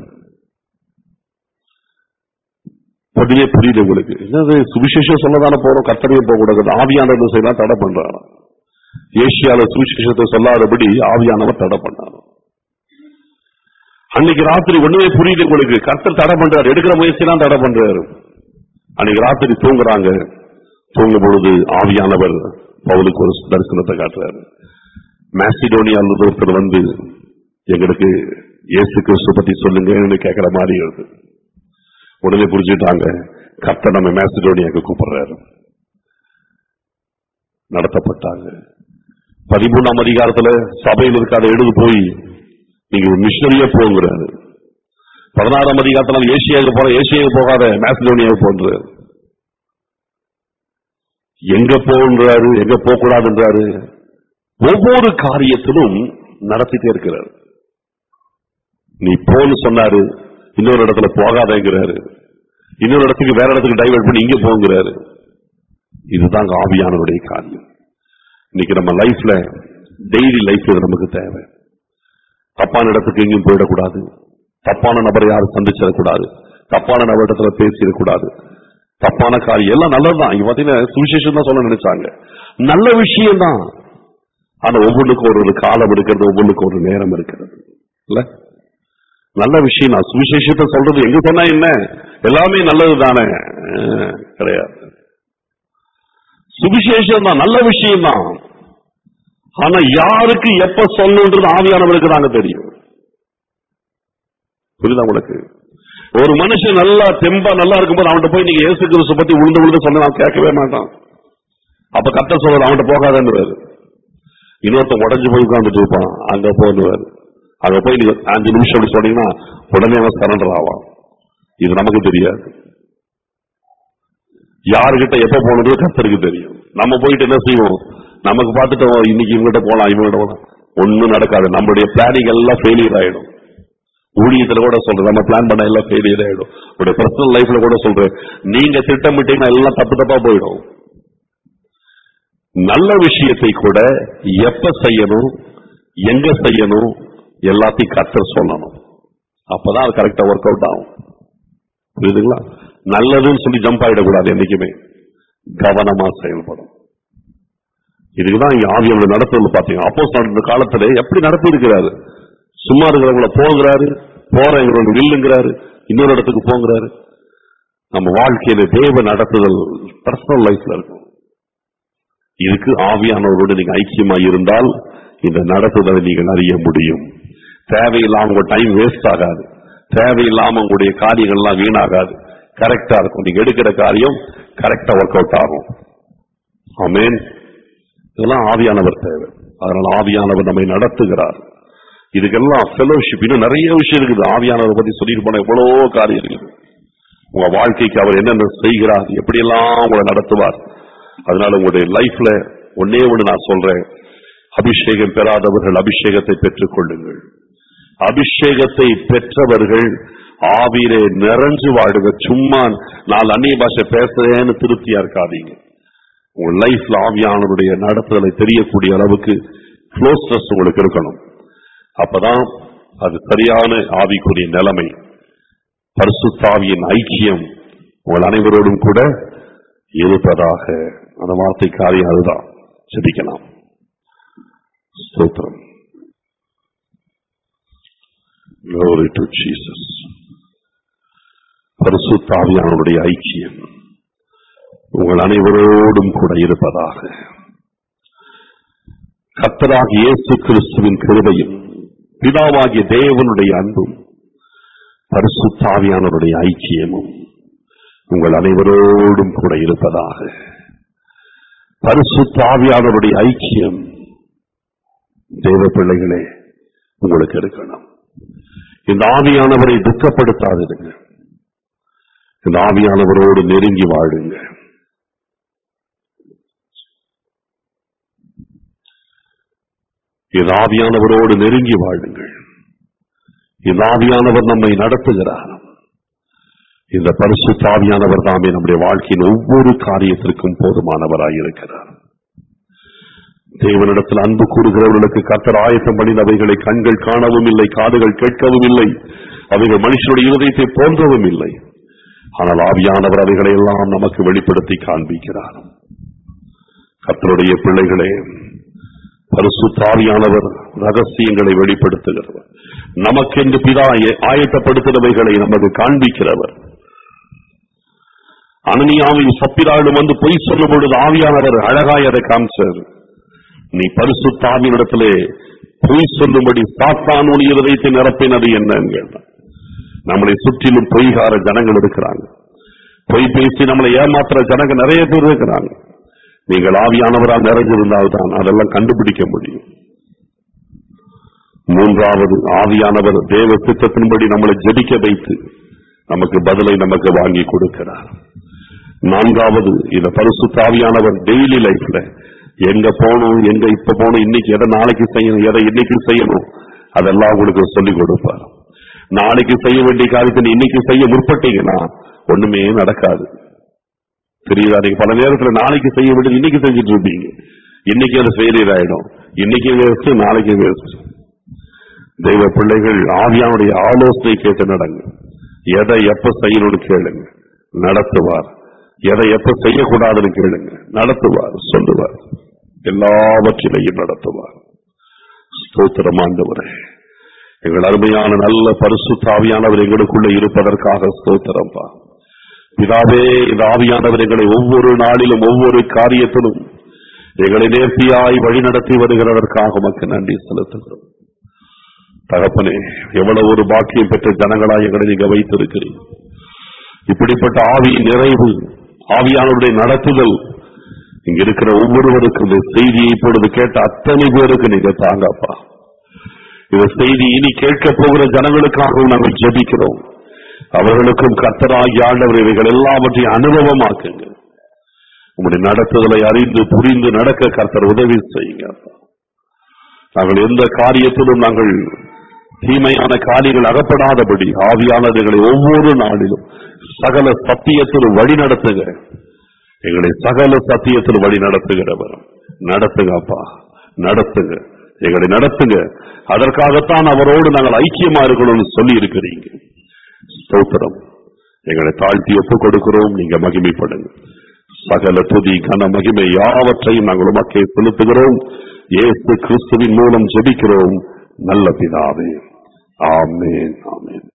உடனே புரியுது உங்களுக்கு என்னது சுவிசேஷம் சொல்லதானே போறோம் கத்தனையே போக கூடாது ஆவியானவர் செய்யலாம் தடை பண்றாரு ஏசியால சுவிசேஷத்தை சொல்லாதபடி ஆவியானவர் தடை பண்ணாரு அன்னைக்கு ராத்திரி ஒண்ணுமே புரியுது உங்களுக்கு கர்த்தர் தடை பண்றாரு எடுக்கிற முயற்சியெல்லாம் தடை பண்றாரு அன்னைக்கு ராத்திரி தூங்குறாங்க தூங்கும் பொழுது ஆவியானவர் பவுலுக்கு ஒரு தரிசனத்தை காட்டுறாரு மேசிடோனியால இருந்து ஒருத்தர் வந்து எங்களுக்கு இயேசு கிறிஸ்து பத்தி சொல்லுங்கன்னு கேட்கிற மாதிரி இருக்கு உடனே புரிஞ்சுட்டாங்க கர்த்தர் நம்ம மேசிடோனியாக்கு கூப்பிடுறாரு நடத்தப்பட்டாங்க பதிமூணாம் அதிகாரத்துல சபையில் இருக்காத எழுது போய் நீங்க ஒரு மிஷனரியா போங்கிறாரு பதினாறாம் அதிகாரத்துல ஏசியாவுக்கு போற ஏசியாவுக்கு போகாத மேசிடோனியாவுக்கு போன்றாரு எங்க போன்றாரு எங்க போக கூடாதுன்றாரு ஒவ்வொரு காரியத்திலும் நடத்திட்டே இருக்கிறார் நீ போன்னு சொன்னாரு இன்னொரு இடத்துல போகாதேங்கிறாரு இன்னொரு இடத்துக்கு வேற இடத்துக்கு டைவர்ட் பண்ணி இங்க போங்கிறாரு இதுதான் ஆவியானவருடைய காரியம் இன்னைக்கு நம்ம லைஃப்ல டெய்லி லைஃப்ல நமக்கு தேவை தப்பான இடத்துக்கு எங்கேயும் போயிடக்கூடாது தப்பான நபரை யாரும் சந்திச்சிடக்கூடாது தப்பான நபரிடத்துல பேசிடக்கூடாது தப்பான காரியம் எல்லாம் நல்லதுதான் இங்க பாத்தீங்கன்னா சுவிசேஷம் தான் சொல்ல நினைச்சாங்க நல்ல விஷயம் தான் ஆனா ஒவ்வொன்றுக்கும் ஒரு ஒரு காலம் இருக்கிறது ஒவ்வொன்றுக்கும் ஒரு நேரம் இருக்கிறது இல்ல நல்ல விஷயம் நான் சுவிசேஷத்தை சொல்றது எங்க சொன்னா என்ன எல்லாமே நல்லது தானே கிடையாது சுவிசேஷம் தான் நல்ல விஷயம் தான் ஆனா யாருக்கு எப்ப சொல்லணுன்றது ஆவியானவருக்கு தாங்க தெரியும் புரியுதா உங்களுக்கு ஒரு மனுஷன் நல்லா தெம்பா நல்லா இருக்கும்போது அவன்கிட்ட போய் நீங்க இயேசு கிறிஸ்து பத்தி உழுந்து உழுந்து சொன்ன அவன் கேட்கவே மாட்டான் அப்ப கத்த சொல்றது அவன்கிட்ட போகாதன்னுவாரு இன்னொருத்தன் உடஞ்சு போய் உட்கார்ந்துட்டு இருப்பான் அங்க போன்னுவாரு அங்க போய் நீங்க அஞ்சு நிமிஷம் அப்படி சொன்னீங்கன்னா உடனே அவன் சரண்டர் ஆவான் இது நமக்கு தெரியாது யாருகிட்ட எப்ப போனது கத்தருக்கு தெரியும் நம்ம போயிட்டு என்ன செய்வோம் நமக்கு பார்த்துட்டு ஓ, இன்னைக்கு இவங்ககிட்ட போலாம் இவங்ககிட்ட போலாம் ஒண்ணும் நடக்காது நம்மளுடைய பிளானிங் எல்லாம் ஃபெயிலியர் ஆயிடும் ஊழியத்துல கூட சொல்றேன் நம்ம பிளான் பண்ண எல்லாம் ஃபெயிலியர் ஆயிடும் உங்களுடைய பர்சனல் லைஃப்ல கூட சொல்றேன் நீங்க திட்டமிட்டீங்கன்னா எல்லாம் தப்பு தப்பா போயிடும் நல்ல விஷயத்தை கூட எப்ப செய்யணும் எங்க செய்யணும் எல்லாத்தையும் கத்தர் சொல்லணும் அப்பதான் அது கரெக்டா ஒர்க் அவுட் ஆகும் புரியுதுங்களா நல்லதுன்னு சொல்லி ஜம்ப் ஆயிடக்கூடாது என்னைக்குமே கவனமா செயல்படும் இதுக்குதான் இங்க ஆவியோட நடத்துறது பாத்தீங்க அப்போஸ் நடந்த காலத்துல எப்படி நடத்தி இருக்கிறாரு சும்மா இருக்கிறவங்கள போகிறாரு போறவங்களோட வில்லுங்கிறாரு இன்னொரு இடத்துக்கு போங்கிறாரு நம்ம வாழ்க்கையில தேவ நடத்துதல் பர்சனல் லைஃப்ல இருக்கும் இதுக்கு ஆவியானவரோடு நீங்க ஐக்கியமா இருந்தால் இந்த நடத்துதலை நீங்கள் அறிய முடியும் தேவையில்லாம உங்க டைம் வேஸ்ட் ஆகாது தேவையில்லாம உங்களுடைய காரியங்கள்லாம் வீணாகாது கரெக்டா இருக்கும் நீங்க எடுக்கிற காரியம் கரெக்டா ஒர்க் அவுட் ஆகும் ஆமென் இதெல்லாம் ஆவியானவர் தேவை அதனால ஆவியானவர் நம்மை நடத்துகிறார் இதுக்கெல்லாம் ஃபெலோஷிப் இன்னும் நிறைய விஷயம் இருக்குது ஆவியானவர் பத்தி சொல்லிட்டு போன எவ்வளவோ காரியம் இருக்குது உங்க வாழ்க்கைக்கு அவர் என்னென்ன செய்கிறார் எப்படியெல்லாம் உங்களை நடத்துவார் அதனால உங்களுடைய லைஃப்ல ஒன்னே ஒண்ணு நான் சொல்றேன் அபிஷேகம் பெறாதவர்கள் அபிஷேகத்தை பெற்றுக் கொள்ளுங்கள் அபிஷேகத்தை பெற்றவர்கள் ஆவியிலே நிறைஞ்சு வாடுங்க சும்மா நாலு அந்நிய பாஷை பேசுறேன்னு திருப்தியா இருக்காதீங்க உங்க லைஃப்ல ஆவியானவருடைய நடத்துதலை தெரியக்கூடிய அளவுக்கு க்ளோஸ்னஸ் உங்களுக்கு இருக்கணும் அப்பதான் அது சரியான ஆவிக்குரிய நிலைமை பரிசுத்தாவியின் ஐக்கியம் உங்கள் அனைவரோடும் கூட இருப்பதாக அந்த வார்த்தை காரியம் அதுதான் செபிக்கலாம் ஸ்தோத்திரம் Glory to Jesus. பரிசுத்தாவியானுடைய ஐக்கியம் உங்கள் அனைவரோடும் கூட இருப்பதாக கர்த்தராகிய இயேசு கிறிஸ்துவின் கிருபையும் பிதாவாகிய தேவனுடைய அன்பும் பரிசுத்தாவியானவருடைய ஐக்கியமும் உங்கள் அனைவரோடும் கூட இருப்பதாக பரிசுத்தாவியானவருடைய ஐக்கியம் தேவ பிள்ளைகளே உங்களுக்கு இருக்கணும் இந்த ஆவியானவரை துக்கப்படுத்தாதிருங்க இந்த ஆவியானவரோடு நெருங்கி வாழுங்க இந்த ஆவியானவரோடு நெருங்கி வாழுங்கள் இந்த ஆவியானவர் நம்மை நடத்துகிறார் இந்த பரிசுத்தாவியானவர் தாமே நம்முடைய வாழ்க்கையின் ஒவ்வொரு காரியத்திற்கும் போதுமானவராய் இருக்கிறார் தேவனிடத்தில் அன்பு கூறுகிறவர்களுக்கு கர்த்தர் ஆயத்தம் பண்ணினவைகளை கண்கள் காணவும் இல்லை காதுகள் கேட்கவும் இல்லை அவைகள் மனுஷனுடைய இருதயத்தை போன்றவும் இல்லை ஆனால் ஆவியானவர் அவைகளை எல்லாம் நமக்கு வெளிப்படுத்தி காண்பிக்கிறார் கர்த்தருடைய பிள்ளைகளே பரிசுத்தாவியானவர் ரகசியங்களை வெளிப்படுத்துகிறவர் நமக்கென்று பிதா ஆயத்தப்படுத்தினவைகளை நமக்கு காண்பிக்கிறவர் அனனியாவின் சப்பிராளும் வந்து பொய் சொல்லும் பொழுது ஆவியானவர் அழகாய் அதை காமிச்சார் நீ பரிசுத்தாவினிடத்திலே பொய் சொல்லும்படி சாத்தானுடைய இதயத்தை நிரப்பினது என்ன நம்மளை சுற்றிலும் பொய்கார ஜனங்கள் இருக்கிறாங்க பொய் பேசி நம்மளை ஏமாத்துற ஜனங்க நிறைய பேர் இருக்கிறாங்க நீங்கள் ஆவியானவரால் நிறைஞ்சிருந்தால் தான் அதெல்லாம் கண்டுபிடிக்க முடியும் மூன்றாவது ஆவியானவர் தேவ சித்தத்தின்படி நம்மளை ஜெபிக்க வைத்து நமக்கு பதிலை நமக்கு வாங்கி கொடுக்கிறார் நான்காவது இந்த பரிசுத்த ஆவியானவர் டெய்லி லைஃப்ல எங்க போகணும் எங்க இப்ப போகணும் இன்னைக்கு எதை நாளைக்கு செய்யணும் எதை இன்னைக்கு செய்யணும் அதெல்லாம் உங்களுக்கு சொல்லிக் கொடுப்பார் நாளைக்கு செய்ய வேண்டிய காரியத்தை இன்னைக்கு செய்ய முற்பட்டீங்கன்னா ஒண்ணுமே நடக்காது தெரியுதா நீங்க பல நேரத்துல நாளைக்கு செய்ய வேண்டியது இன்னைக்கு செஞ்சுட்டு இருப்பீங்க இன்னைக்கு அது ஃபெயிலியர் ஆயிடும் இன்னைக்கு வேஸ்ட் நாளைக்கு வேஸ்ட் தெய்வ பிள்ளைகள் ஆவியானுடைய ஆலோசனை கேட்டு நடங்க எதை எப்ப செய்யணும்னு கேளுங்க நடத்துவார் எதை எப்ப செய்யக்கூடாதுன்னு கேளுங்க நடத்துவார் சொல்லுவார் எல்லாவற்றிலையும் நடத்துவார் ஸ்தோத்திரம் ஆண்டவரே எங்கள் அருமையான நல்ல பரிசுத்தாவியானவர் எங்களுக்குள்ள இருப்பதற்காக ஸ்தோத்திரம்பா பிதாவே இந்த ஆவியானவர் எங்களை ஒவ்வொரு நாளிலும் ஒவ்வொரு காரியத்திலும் எங்களை நேர்த்தியாய் வழிநடத்தி வருகிறதற்காக உமக்கு நன்றி செலுத்துகிறோம் தகப்பனே எவ்வளவு ஒரு பாக்கியம் பெற்ற ஜனங்களாய் எங்களை நீங்க வைத்திருக்கிறீங்க இப்படிப்பட்ட ஆவி நிறைவு ஆவியானவருடைய நடத்துதல் இங்க இருக்கிற ஒவ்வொருவருக்கும் இந்த செய்தியை இப்பொழுது கேட்ட அத்தனை பேருக்கு நீங்க தாங்கப்பா இந்த செய்தி இனி கேட்க போகிற ஜனங்களுக்காகவும் நாங்கள் ஜெபிக்கிறோம் அவர்களுக்கும் கர்த்தராகி ஆண்டவர் இவைகள் எல்லாவற்றையும் அனுபவமாக்குங்க உங்களுடைய நடத்துதலை அறிந்து புரிந்து நடக்க கர்த்தர் உதவி செய்யுங்க நாங்கள் எந்த காரியத்திலும் நாங்கள் தீமையான காரியங்கள் அகப்படாதபடி ஆவியானவர்களை ஒவ்வொரு நாளிலும் சகல சத்தியத்திலும் வழி நடத்துங்க எங்களை சகல சத்தியத்திலும் வழி நடத்துகிறவர் நடத்துங்க அப்பா நடத்துங்க எங்களை நடத்துங்க அதற்காகத்தான் அவரோடு நாங்கள் ஐக்கியமா இருக்கணும்னு சொல்லி இருக்கிறீங்க ஸ்தோத்திரம் எங்களை தாழ்த்தி ஒப்புக் கொடுக்கிறோம் நீங்க மகிமைப்படுங்க சகல துதி கன மகிமை யாவற்றையும் நாங்கள் உமக்கே செலுத்துகிறோம் இயேசு கிறிஸ்துவின் மூலம் ஜெபிக்கிறோம் நல்ல பிதாவே ஆமென் ஆமென்